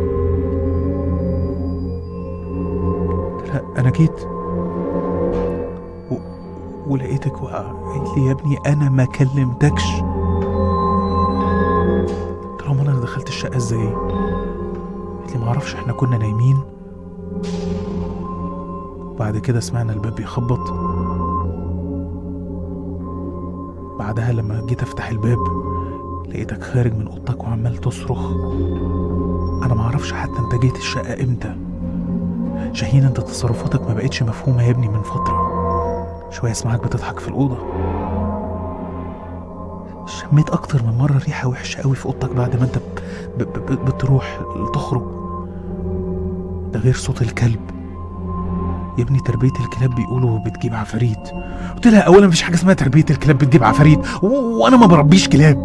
قلت لها أنا جيت و... ولقيتك واقعة قالت لي يا ابني أنا ما كلمتكش قلت لها أمال أنا دخلت الشقة إزاي قالت لي معرفش إحنا كنا نايمين بعد كده سمعنا الباب بيخبط بعدها لما جيت افتح الباب لقيتك خارج من اوضتك وعمال تصرخ انا معرفش حتى انت جيت الشقه امتى شاهين انت تصرفاتك ما بقتش مفهومه يا ابني من فتره شويه اسمعك بتضحك في الاوضه شميت اكتر من مره ريحه وحشه قوي في اوضتك بعد ما انت ب... ب... ب... بتروح تخرج ده غير صوت الكلب يا ابني تربية الكلاب بيقولوا بتجيب عفاريت قلت لها اولا مفيش حاجة اسمها تربية الكلاب بتجيب عفاريت و... وانا ما بربيش كلاب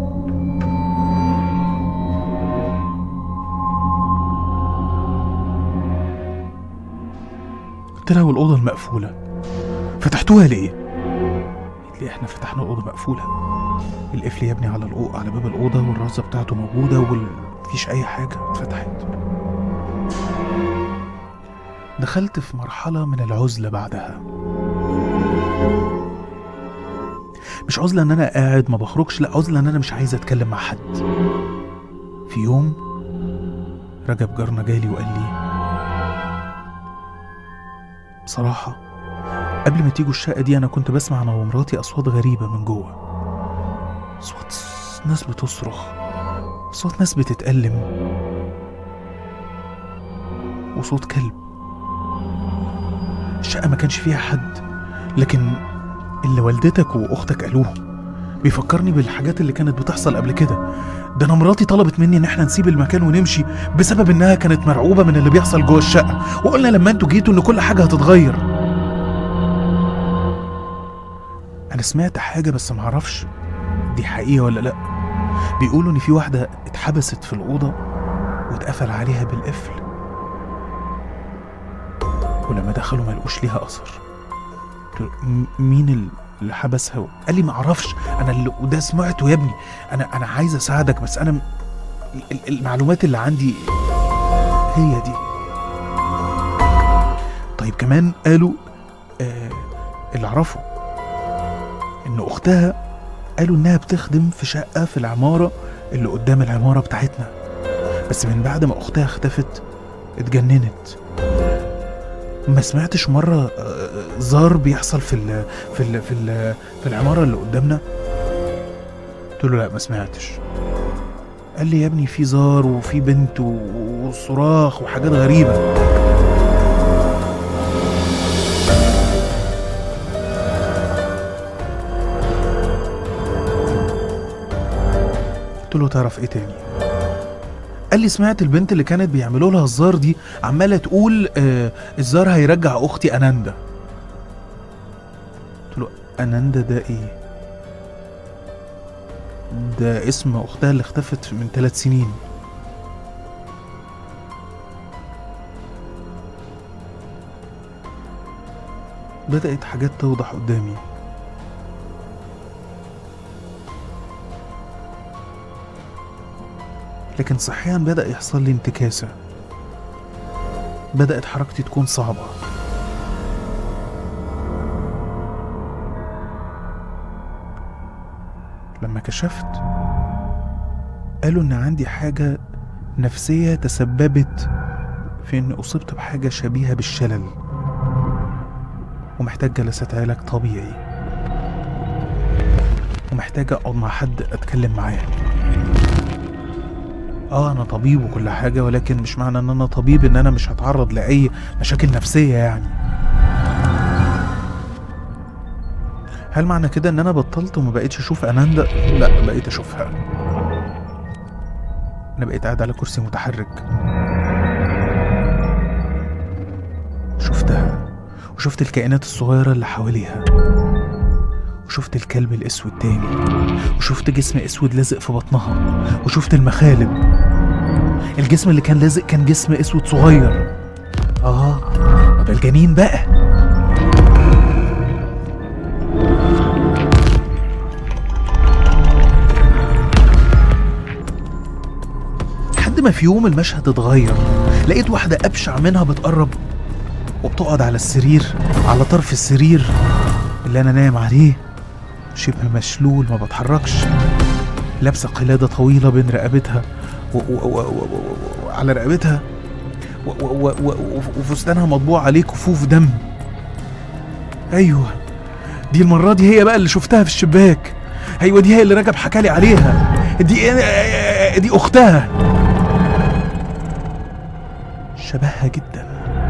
قلت لها والأوضة المقفولة فتحتوها ليه؟ قالت لي احنا فتحنا الأوضة مقفولة القفل يا ابني على الأوضة على باب الأوضة والرازة بتاعته موجودة ومفيش أي حاجة اتفتحت دخلت في مرحلة من العزلة بعدها مش عزلة ان انا قاعد ما بخرجش لا عزلة ان انا مش عايز اتكلم مع حد في يوم رجب جارنا جالي وقال لي بصراحة قبل ما تيجوا الشقة دي أنا كنت بسمع أنا ومراتي أصوات غريبة من جوه أصوات ناس بتصرخ أصوات ناس بتتألم وصوت كلب الشقة ما كانش فيها حد لكن اللي والدتك وأختك قالوه بيفكرني بالحاجات اللي كانت بتحصل قبل كده ده انا مراتي طلبت مني ان احنا نسيب المكان ونمشي بسبب انها كانت مرعوبه من اللي بيحصل جوه الشقه وقلنا لما انتوا جيتوا ان كل حاجه هتتغير انا سمعت حاجه بس معرفش دي حقيقه ولا لا بيقولوا ان في واحده اتحبست في الاوضه واتقفل عليها بالقفل ولما دخلوا ما لقوش ليها اثر قلت له، "م- مين اللي حبسها قال لي ما اعرفش انا اللي وده سمعته يا ابني انا انا عايز اساعدك بس انا م- ال- المعلومات اللي عندي هي دي طيب كمان قالوا آه اللي اعرفه ان اختها قالوا انها بتخدم في شقه في العماره اللي قدام العماره بتاعتنا بس من بعد ما اختها اختفت اتجننت ما سمعتش مره آه، زار بيحصل في ال في ال في ال في العماره اللي قدامنا قلت له لا ما سمعتش قال لي يا ابني في زار وفي بنت و- وصراخ وحاجات غريبه قلت له تعرف ايه تاني قال لي سمعت البنت اللي كانت بيعملوا لها الزار دي عماله تقول آه الزار هيرجع اختي اناندا قلت له اناندا ده ايه ده اسم اختها اللي اختفت من ثلاث سنين بدأت حاجات توضح قدامي لكن صحيا بدأ يحصل لي انتكاسة بدأت حركتي تكون صعبة لما كشفت قالوا ان عندي حاجة نفسية تسببت في ان اصبت بحاجة شبيهة بالشلل ومحتاج جلسات علاج طبيعي ومحتاج اقعد مع حد اتكلم معاه اه انا طبيب وكل حاجة ولكن مش معنى ان انا طبيب ان انا مش هتعرض لاي مشاكل نفسية يعني هل معنى كده ان انا بطلت وما بقيتش اشوف اناندا لا بقيت اشوفها انا بقيت قاعد على كرسي متحرك شفتها وشفت الكائنات الصغيرة اللي حواليها وشفت الكلب الاسود تاني وشفت جسم اسود لازق في بطنها وشفت المخالب الجسم اللي كان لازق كان جسم اسود صغير اه ده الجنين بقى لحد ما في يوم المشهد اتغير لقيت واحدة أبشع منها بتقرب وبتقعد على السرير على طرف السرير اللي أنا نايم عليه شبه مشلول ما بتحركش لابسة قلادة طويلة بين رقبتها و- و- و- و- و- وعلى رقبتها و- و- و- و- وفستانها مطبوع عليه كفوف دم أيوه دي المرة دي هي بقى اللي شفتها في الشباك أيوه دي هي اللي رجب حكالي عليها دي دي أختها شبهها جدا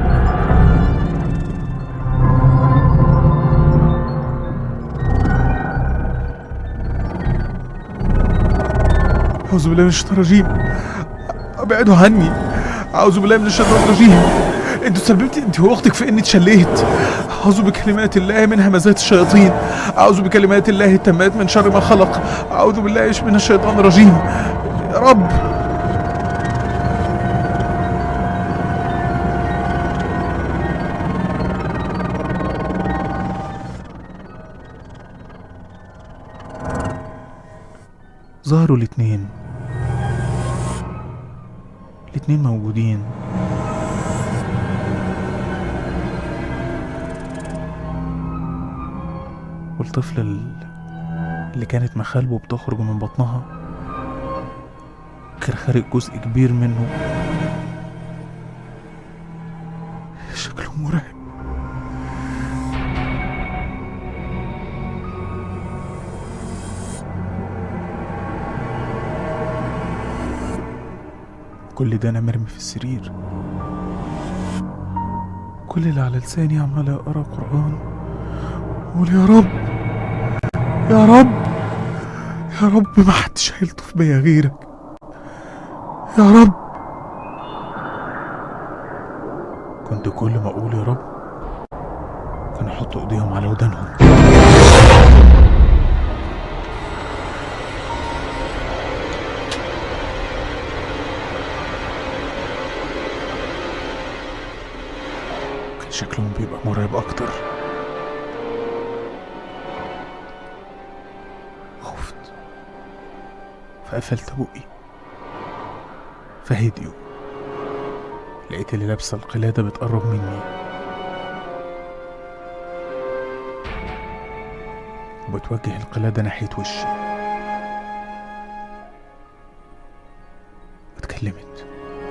أعوذ بالله من الشيطان الرجيم ابعدوا عني أعوذ بالله من الشيطان الرجيم انتوا سببتي انت واختك في اني اتشليت اعوذ بكلمات الله من همزات الشياطين اعوذ بكلمات الله التامات من شر ما خلق اعوذ بالله من الشيطان الرجيم يا رب ظهروا الاتنين الاتنين موجودين والطفل ال- اللي كانت مخالبه بتخرج من بطنها كان خارج جزء كبير منه شكله مرعب كل ده انا مرمي في السرير كل اللي على لساني عمال اقرا قران اقول يا رب يا رب يا رب ما حدش هيلطف بيا غيرك يا رب كنت كل ما اقول يا رب كانوا يحطوا ايديهم على ودانهم كان شكلهم بيبقى مرعب اكتر خفت فقفلت بقي فهديوا لقيت اللي لابسه القلادة بتقرب مني وبتوجه القلادة ناحية وشي واتكلمت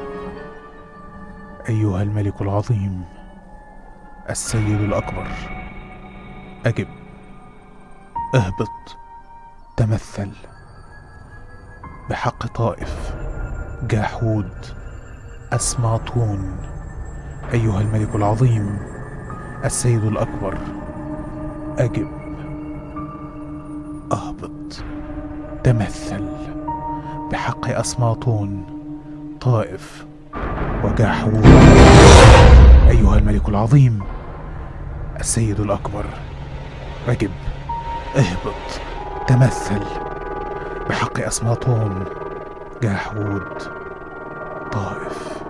أيها الملك العظيم السيد الأكبر أجب اهبط تمثل بحق طائف جاحود أسماطون أيها الملك العظيم السيد الأكبر أجب أهبط تمثل بحق أسماطون طائف وجاحود أيها الملك العظيم السيد الأكبر أجب اهبط تمثل بحق أسماطون جاحود طائف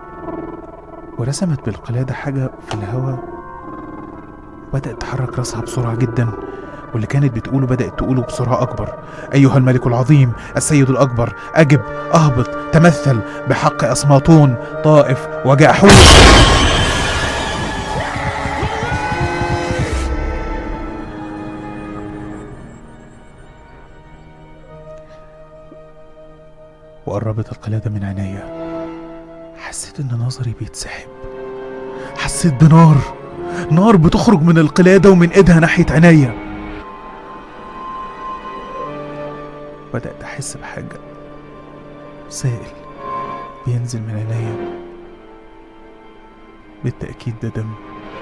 ورسمت بالقلادة حاجة في الهواء بدأت تحرك راسها بسرعة جدا واللي كانت بتقوله بدأت تقوله بسرعة أكبر أيها الملك العظيم السيد الأكبر أجب أهبط تمثل بحق أسماطون طائف وجاحود وقربت القلادة من عينيا حسيت ان نظري بيتسحب حسيت بنار نار بتخرج من القلادة ومن ايدها ناحية عينيا بدأت أحس بحاجة سائل بينزل من عينيا بالتأكيد ده دم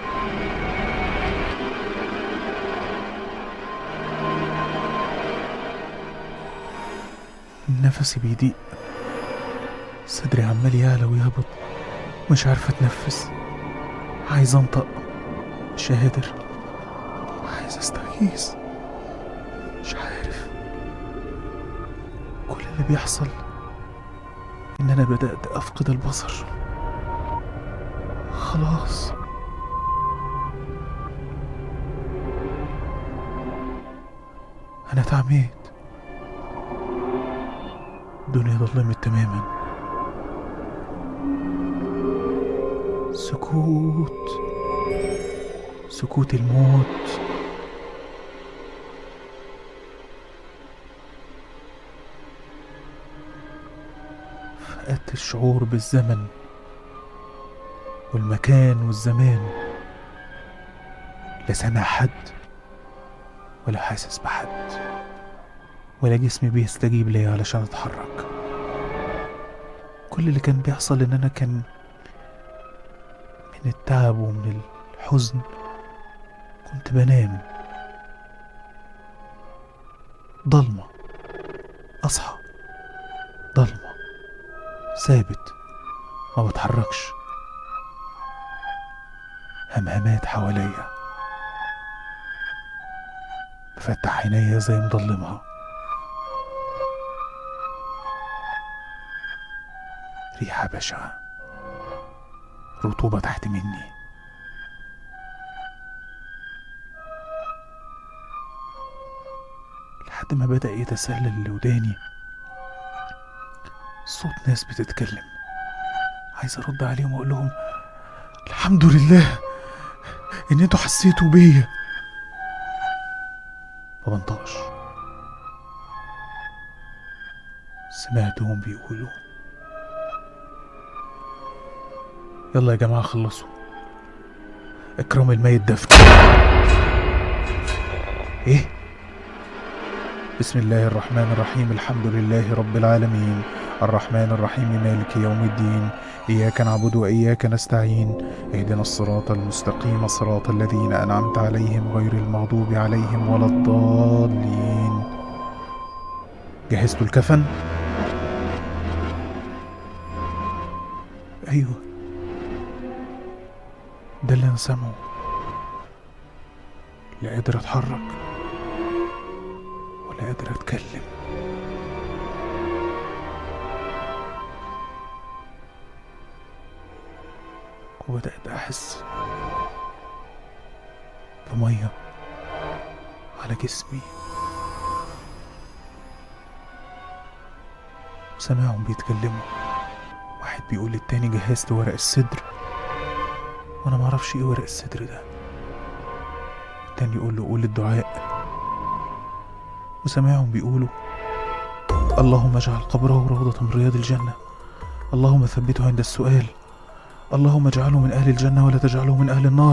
نفسي بيضيق صدري عمال يعلى ويهبط مش عارف اتنفس عايز انطق مش قادر عايز استغيث مش عارف كل اللي بيحصل ان انا بدأت افقد البصر خلاص انا اتعميت الدنيا ظلمت تماما سكوت سكوت الموت فقدت الشعور بالزمن والمكان والزمان لا سامع حد ولا حاسس بحد ولا جسمي بيستجيب ليا علشان اتحرك كل اللي كان بيحصل ان انا كان من التعب ومن الحزن كنت بنام ضلمة أصحى ضلمة ثابت ما بتحركش همهمات حواليا بفتح عينيا زي مضلمها ريحة بشعة رطوبة تحت مني لحد ما بدأ يتسلل لوداني صوت ناس بتتكلم عايز ارد عليهم واقول لهم الحمد لله ان انتوا حسيتوا بيا 18 سمعتهم بيقولوا يلا يا جماعة خلصوا اكرم الميت دفن ايه بسم الله الرحمن الرحيم الحمد لله رب العالمين الرحمن الرحيم مالك يوم الدين إياك نعبد وإياك نستعين اهدنا الصراط المستقيم صراط الذين أنعمت عليهم غير المغضوب عليهم ولا الضالين جهزتوا الكفن؟ أيوه ده اللي أنا سامعه لا قادر أتحرك ولا قادر أتكلم وبدأت أحس بمية على جسمي وسامعهم بيتكلموا واحد بيقول للتاني جهزت ورق الصدر وانا معرفش ايه ورق الصدر ده التاني يقول له قول الدعاء وسامعهم بيقولوا اللهم اجعل قبره روضة من رياض الجنة اللهم ثبته عند السؤال اللهم اجعله من أهل الجنة ولا تجعله من أهل النار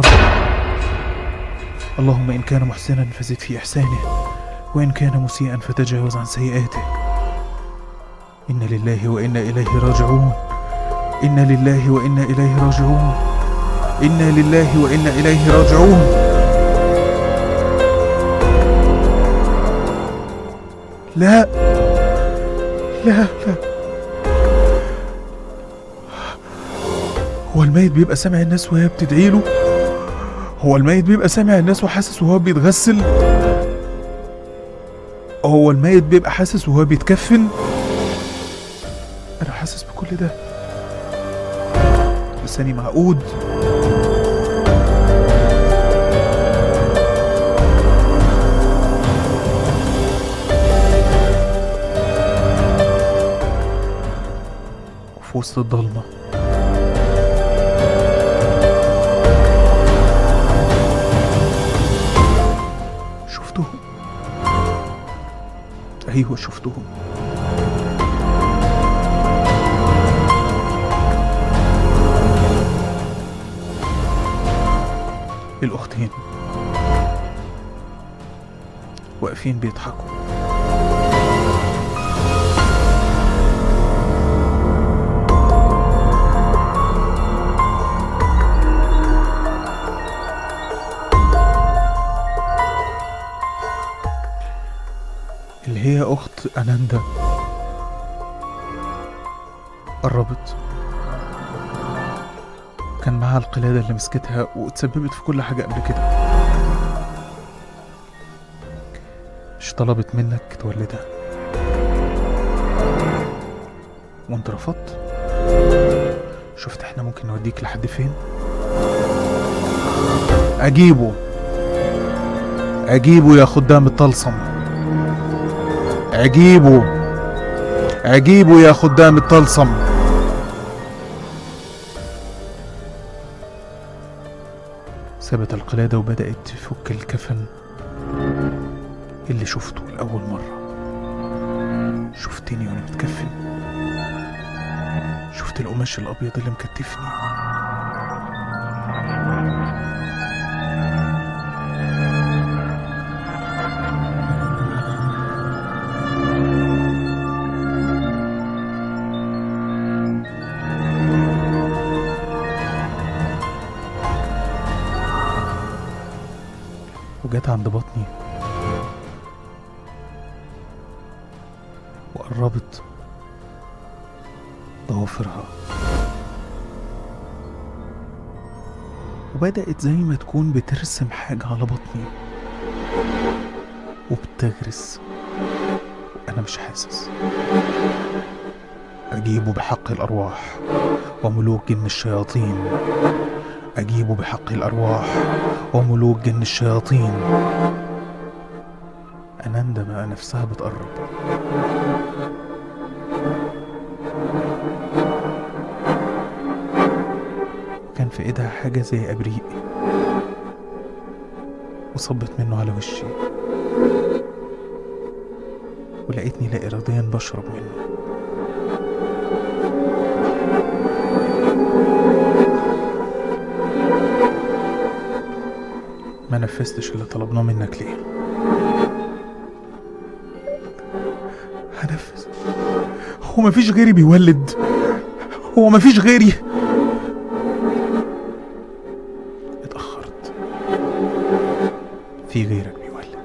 اللهم إن كان محسنا فزد في إحسانه وإن كان مسيئا فتجاوز عن سيئاته إن لله وإنا إليه راجعون إنا لله وإنا إليه راجعون إنا لله وإنا إليه راجعون لا لا لا هو الميت بيبقى سامع الناس وهي بتدعي له هو الميت بيبقى سامع الناس وحاسس وهو بيتغسل هو الميت بيبقى حاسس وهو بيتكفن انا حاسس بكل ده لساني معقود وفي وسط الضلمه شفتهم ايوه شفتهم الاختين واقفين بيضحكوا اللي هي أخت أناندا قربت كان معاها القلادة اللي مسكتها واتسببت في كل حاجة قبل كده مش طلبت منك تولدها وانت رفضت شفت احنا ممكن نوديك لحد فين اجيبه اجيبه يا خدام الطلسم عجيبه عجيبه يا خدام الطلسم سابت القلادة وبدأت تفك الكفن اللي شفته لأول مرة شفتني وأنا متكفن شفت القماش الأبيض اللي مكتفني وجت عند بطني وقربت ضوافرها وبدأت زي ما تكون بترسم حاجة على بطني وبتغرس أنا مش حاسس أجيبه بحق الأرواح وملوك جن الشياطين أجيبه بحق الأرواح وملوك جن الشياطين أناندا بقى نفسها بتقرب كان في ايدها حاجة زي أبريق وصبت منه على وشي ولقيتني لا إراديا بشرب منه ما نفذتش اللي طلبناه منك ليه هنفذ هو مفيش غيري بيولد هو مفيش غيري اتأخرت في غيرك بيولد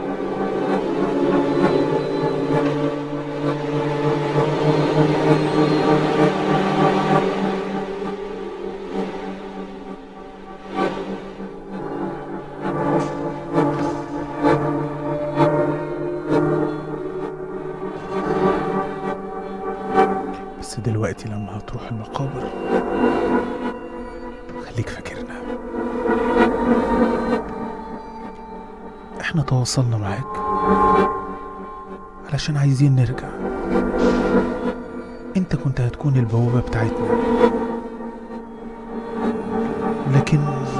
بس دلوقتي لما هتروح المقابر خليك فاكرنا احنا تواصلنا معاك علشان عايزين نرجع انت كنت هتكون البوابة بتاعتنا لكن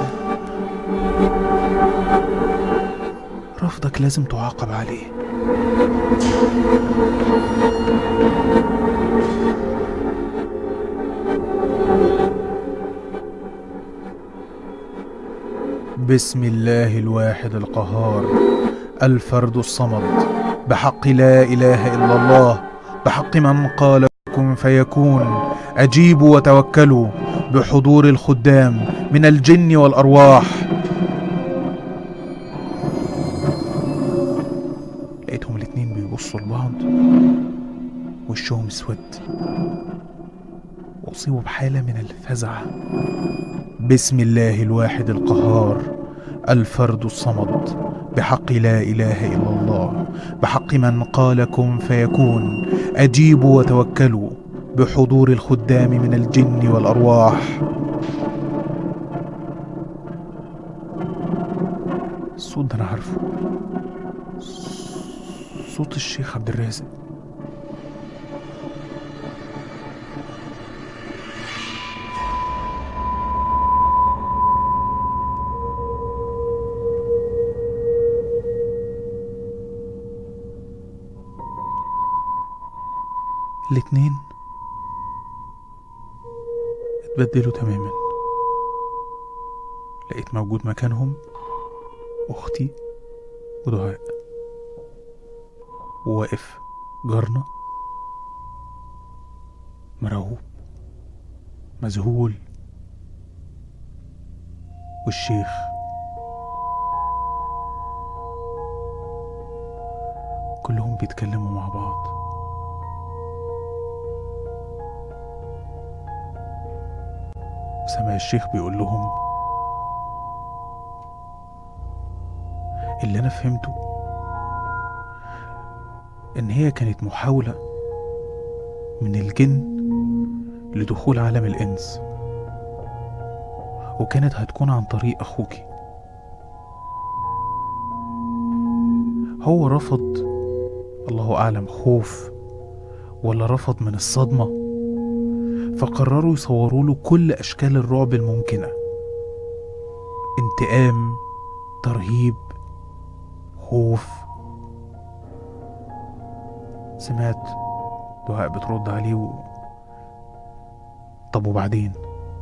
رفضك لازم تعاقب عليه بسم الله الواحد القهار الفرد الصمد بحق لا اله الا الله بحق من قال كن فيكون اجيبوا وتوكلوا بحضور الخدام من الجن والارواح لقيتهم الاتنين بيبصوا لبعض وشهم اسود واصيبوا بحاله من الفزع بسم الله الواحد القهار الفرد الصمد بحق لا اله الا الله بحق من قال كن فيكون اجيبوا وتوكلوا بحضور الخدام من الجن والارواح الصوت ده انا عارفه صوت الشيخ عبد الرازق الاتنين اتبدلوا تماما لقيت موجود مكانهم اختي ودعاء وواقف جارنا مرعوب مذهول والشيخ كلهم بيتكلموا مع بعض سمع الشيخ بيقول لهم اللي انا فهمته ان هي كانت محاولة من الجن لدخول عالم الانس وكانت هتكون عن طريق اخوكي هو رفض الله اعلم خوف ولا رفض من الصدمه فقرروا يصوروا له كل أشكال الرعب الممكنة انتقام ترهيب خوف سمعت دعاء بترد عليه و... طب وبعدين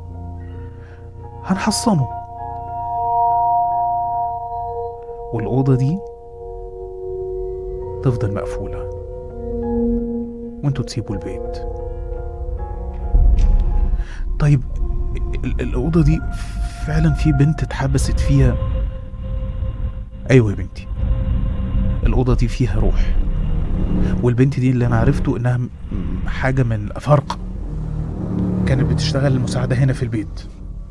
هنحصنه والأوضة دي تفضل مقفولة وانتوا تسيبوا البيت طيب ال- الأوضة دي فعلا في بنت اتحبست فيها أيوة يا بنتي الأوضة دي فيها روح والبنت دي اللي أنا عرفته إنها م- حاجة من الأفارقة كانت بتشتغل مساعدة هنا في البيت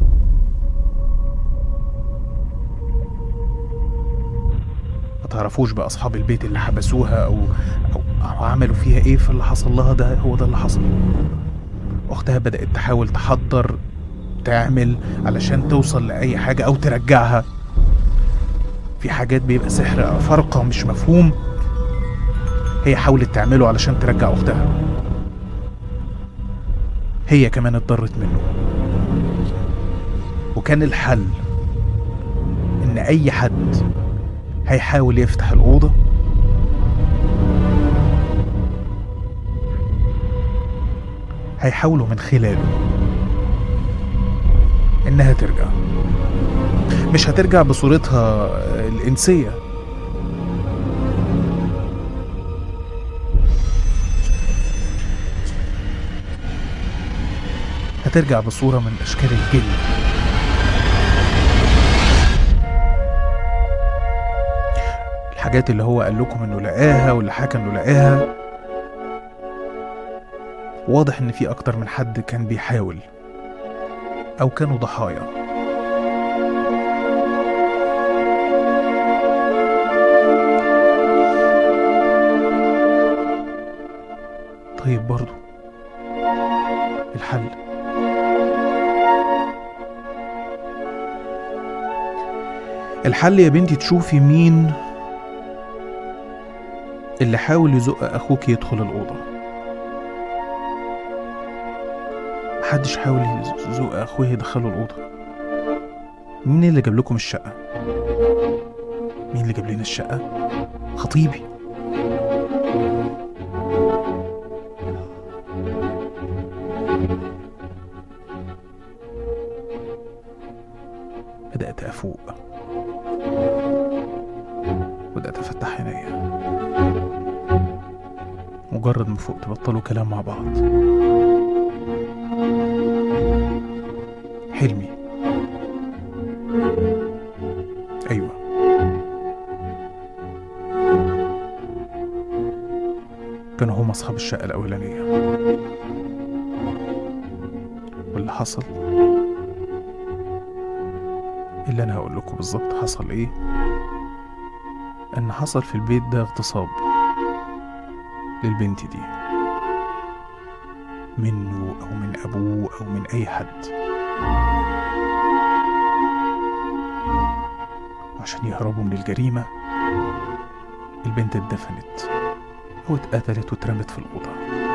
ما تعرفوش بقى أصحاب البيت اللي حبسوها أو, أو, أو عملوا فيها إيه فاللي حصل لها ده هو ده اللي حصل أختها بدأت تحاول تحضر تعمل علشان توصل لأي حاجة أو ترجعها في حاجات بيبقى سحر فرقة مش مفهوم هي حاولت تعمله علشان ترجع أختها هي كمان اتضرت منه وكان الحل إن أي حد هيحاول يفتح الأوضة هيحاولوا من خلاله إنها ترجع مش هترجع بصورتها الإنسية هترجع بصورة من أشكال الجن الحاجات اللي هو قال لكم إنه لقاها واللي حكى إنه لقاها واضح إن في أكتر من حد كان بيحاول أو كانوا ضحايا طيب برضو الحل الحل يا بنتي تشوفي مين اللي حاول يزق اخوك يدخل الاوضه محدش حاول يزق اخوه يدخله الاوضه مين اللي جاب لكم الشقه مين اللي جاب لنا الشقه خطيبي بدأت أفوق بدأت أفتح عينيا مجرد ما فقت بطلوا كلام مع بعض حلمي أيوة كانوا هم أصحاب الشقة الأولانية واللي حصل اللي انا هقول لكم بالظبط حصل ايه ان حصل في البيت ده اغتصاب للبنت دي منه او من ابوه او من اي حد عشان يهربوا من الجريمة البنت اتدفنت او اتقتلت واترمت في الأوضة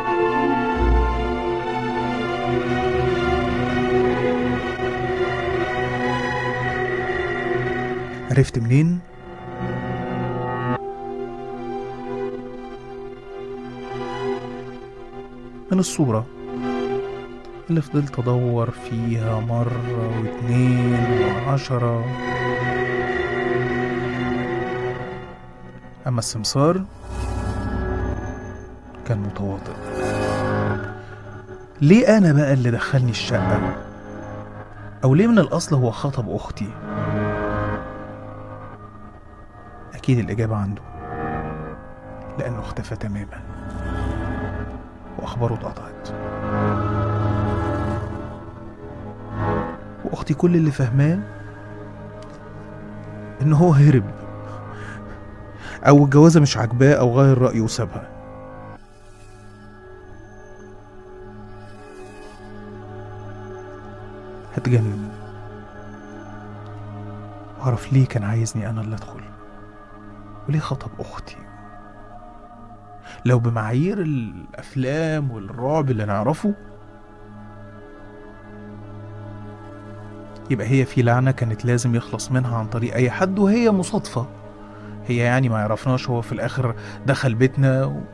عرفت منين؟ من الصورة اللي فضلت أدور فيها مرة واتنين وعشرة أما السمسار كان متواطئ ليه أنا بقى اللي دخلني الشقة؟ أو ليه من الأصل هو خطب أختي؟ أكيد الإجابة عنده لأنه اختفى تماما وأخباره اتقطعت وأختي كل اللي فاهماه إن هو هرب أو الجوازة مش عاجباه أو غير رأيه وسابها هتجنن وأعرف ليه كان عايزني أنا اللي أدخل وليه خطب أختي لو بمعايير الأفلام والرعب اللي نعرفه يبقى هي في لعنة كانت لازم يخلص منها عن طريق أي حد وهي مصادفة هي يعني ما يعرفناش هو في الآخر دخل بيتنا و...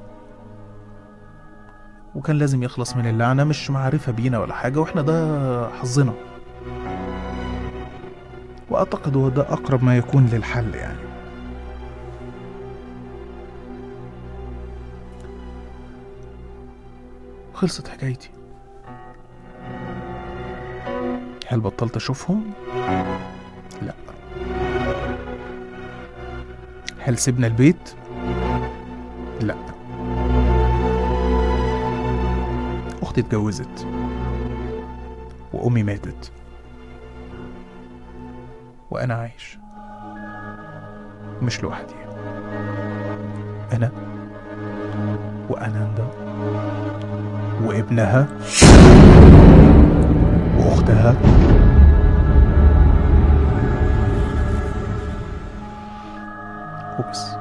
وكان لازم يخلص من اللعنة مش معرفة بينا ولا حاجة واحنا ده حظنا وأعتقد هو ده أقرب ما يكون للحل يعني خلصت حكايتي هل بطلت اشوفهم لا هل سيبنا البيت لا اختي اتجوزت وامي ماتت وانا عايش مش لوحدي انا واناندا وابنها واختها وبس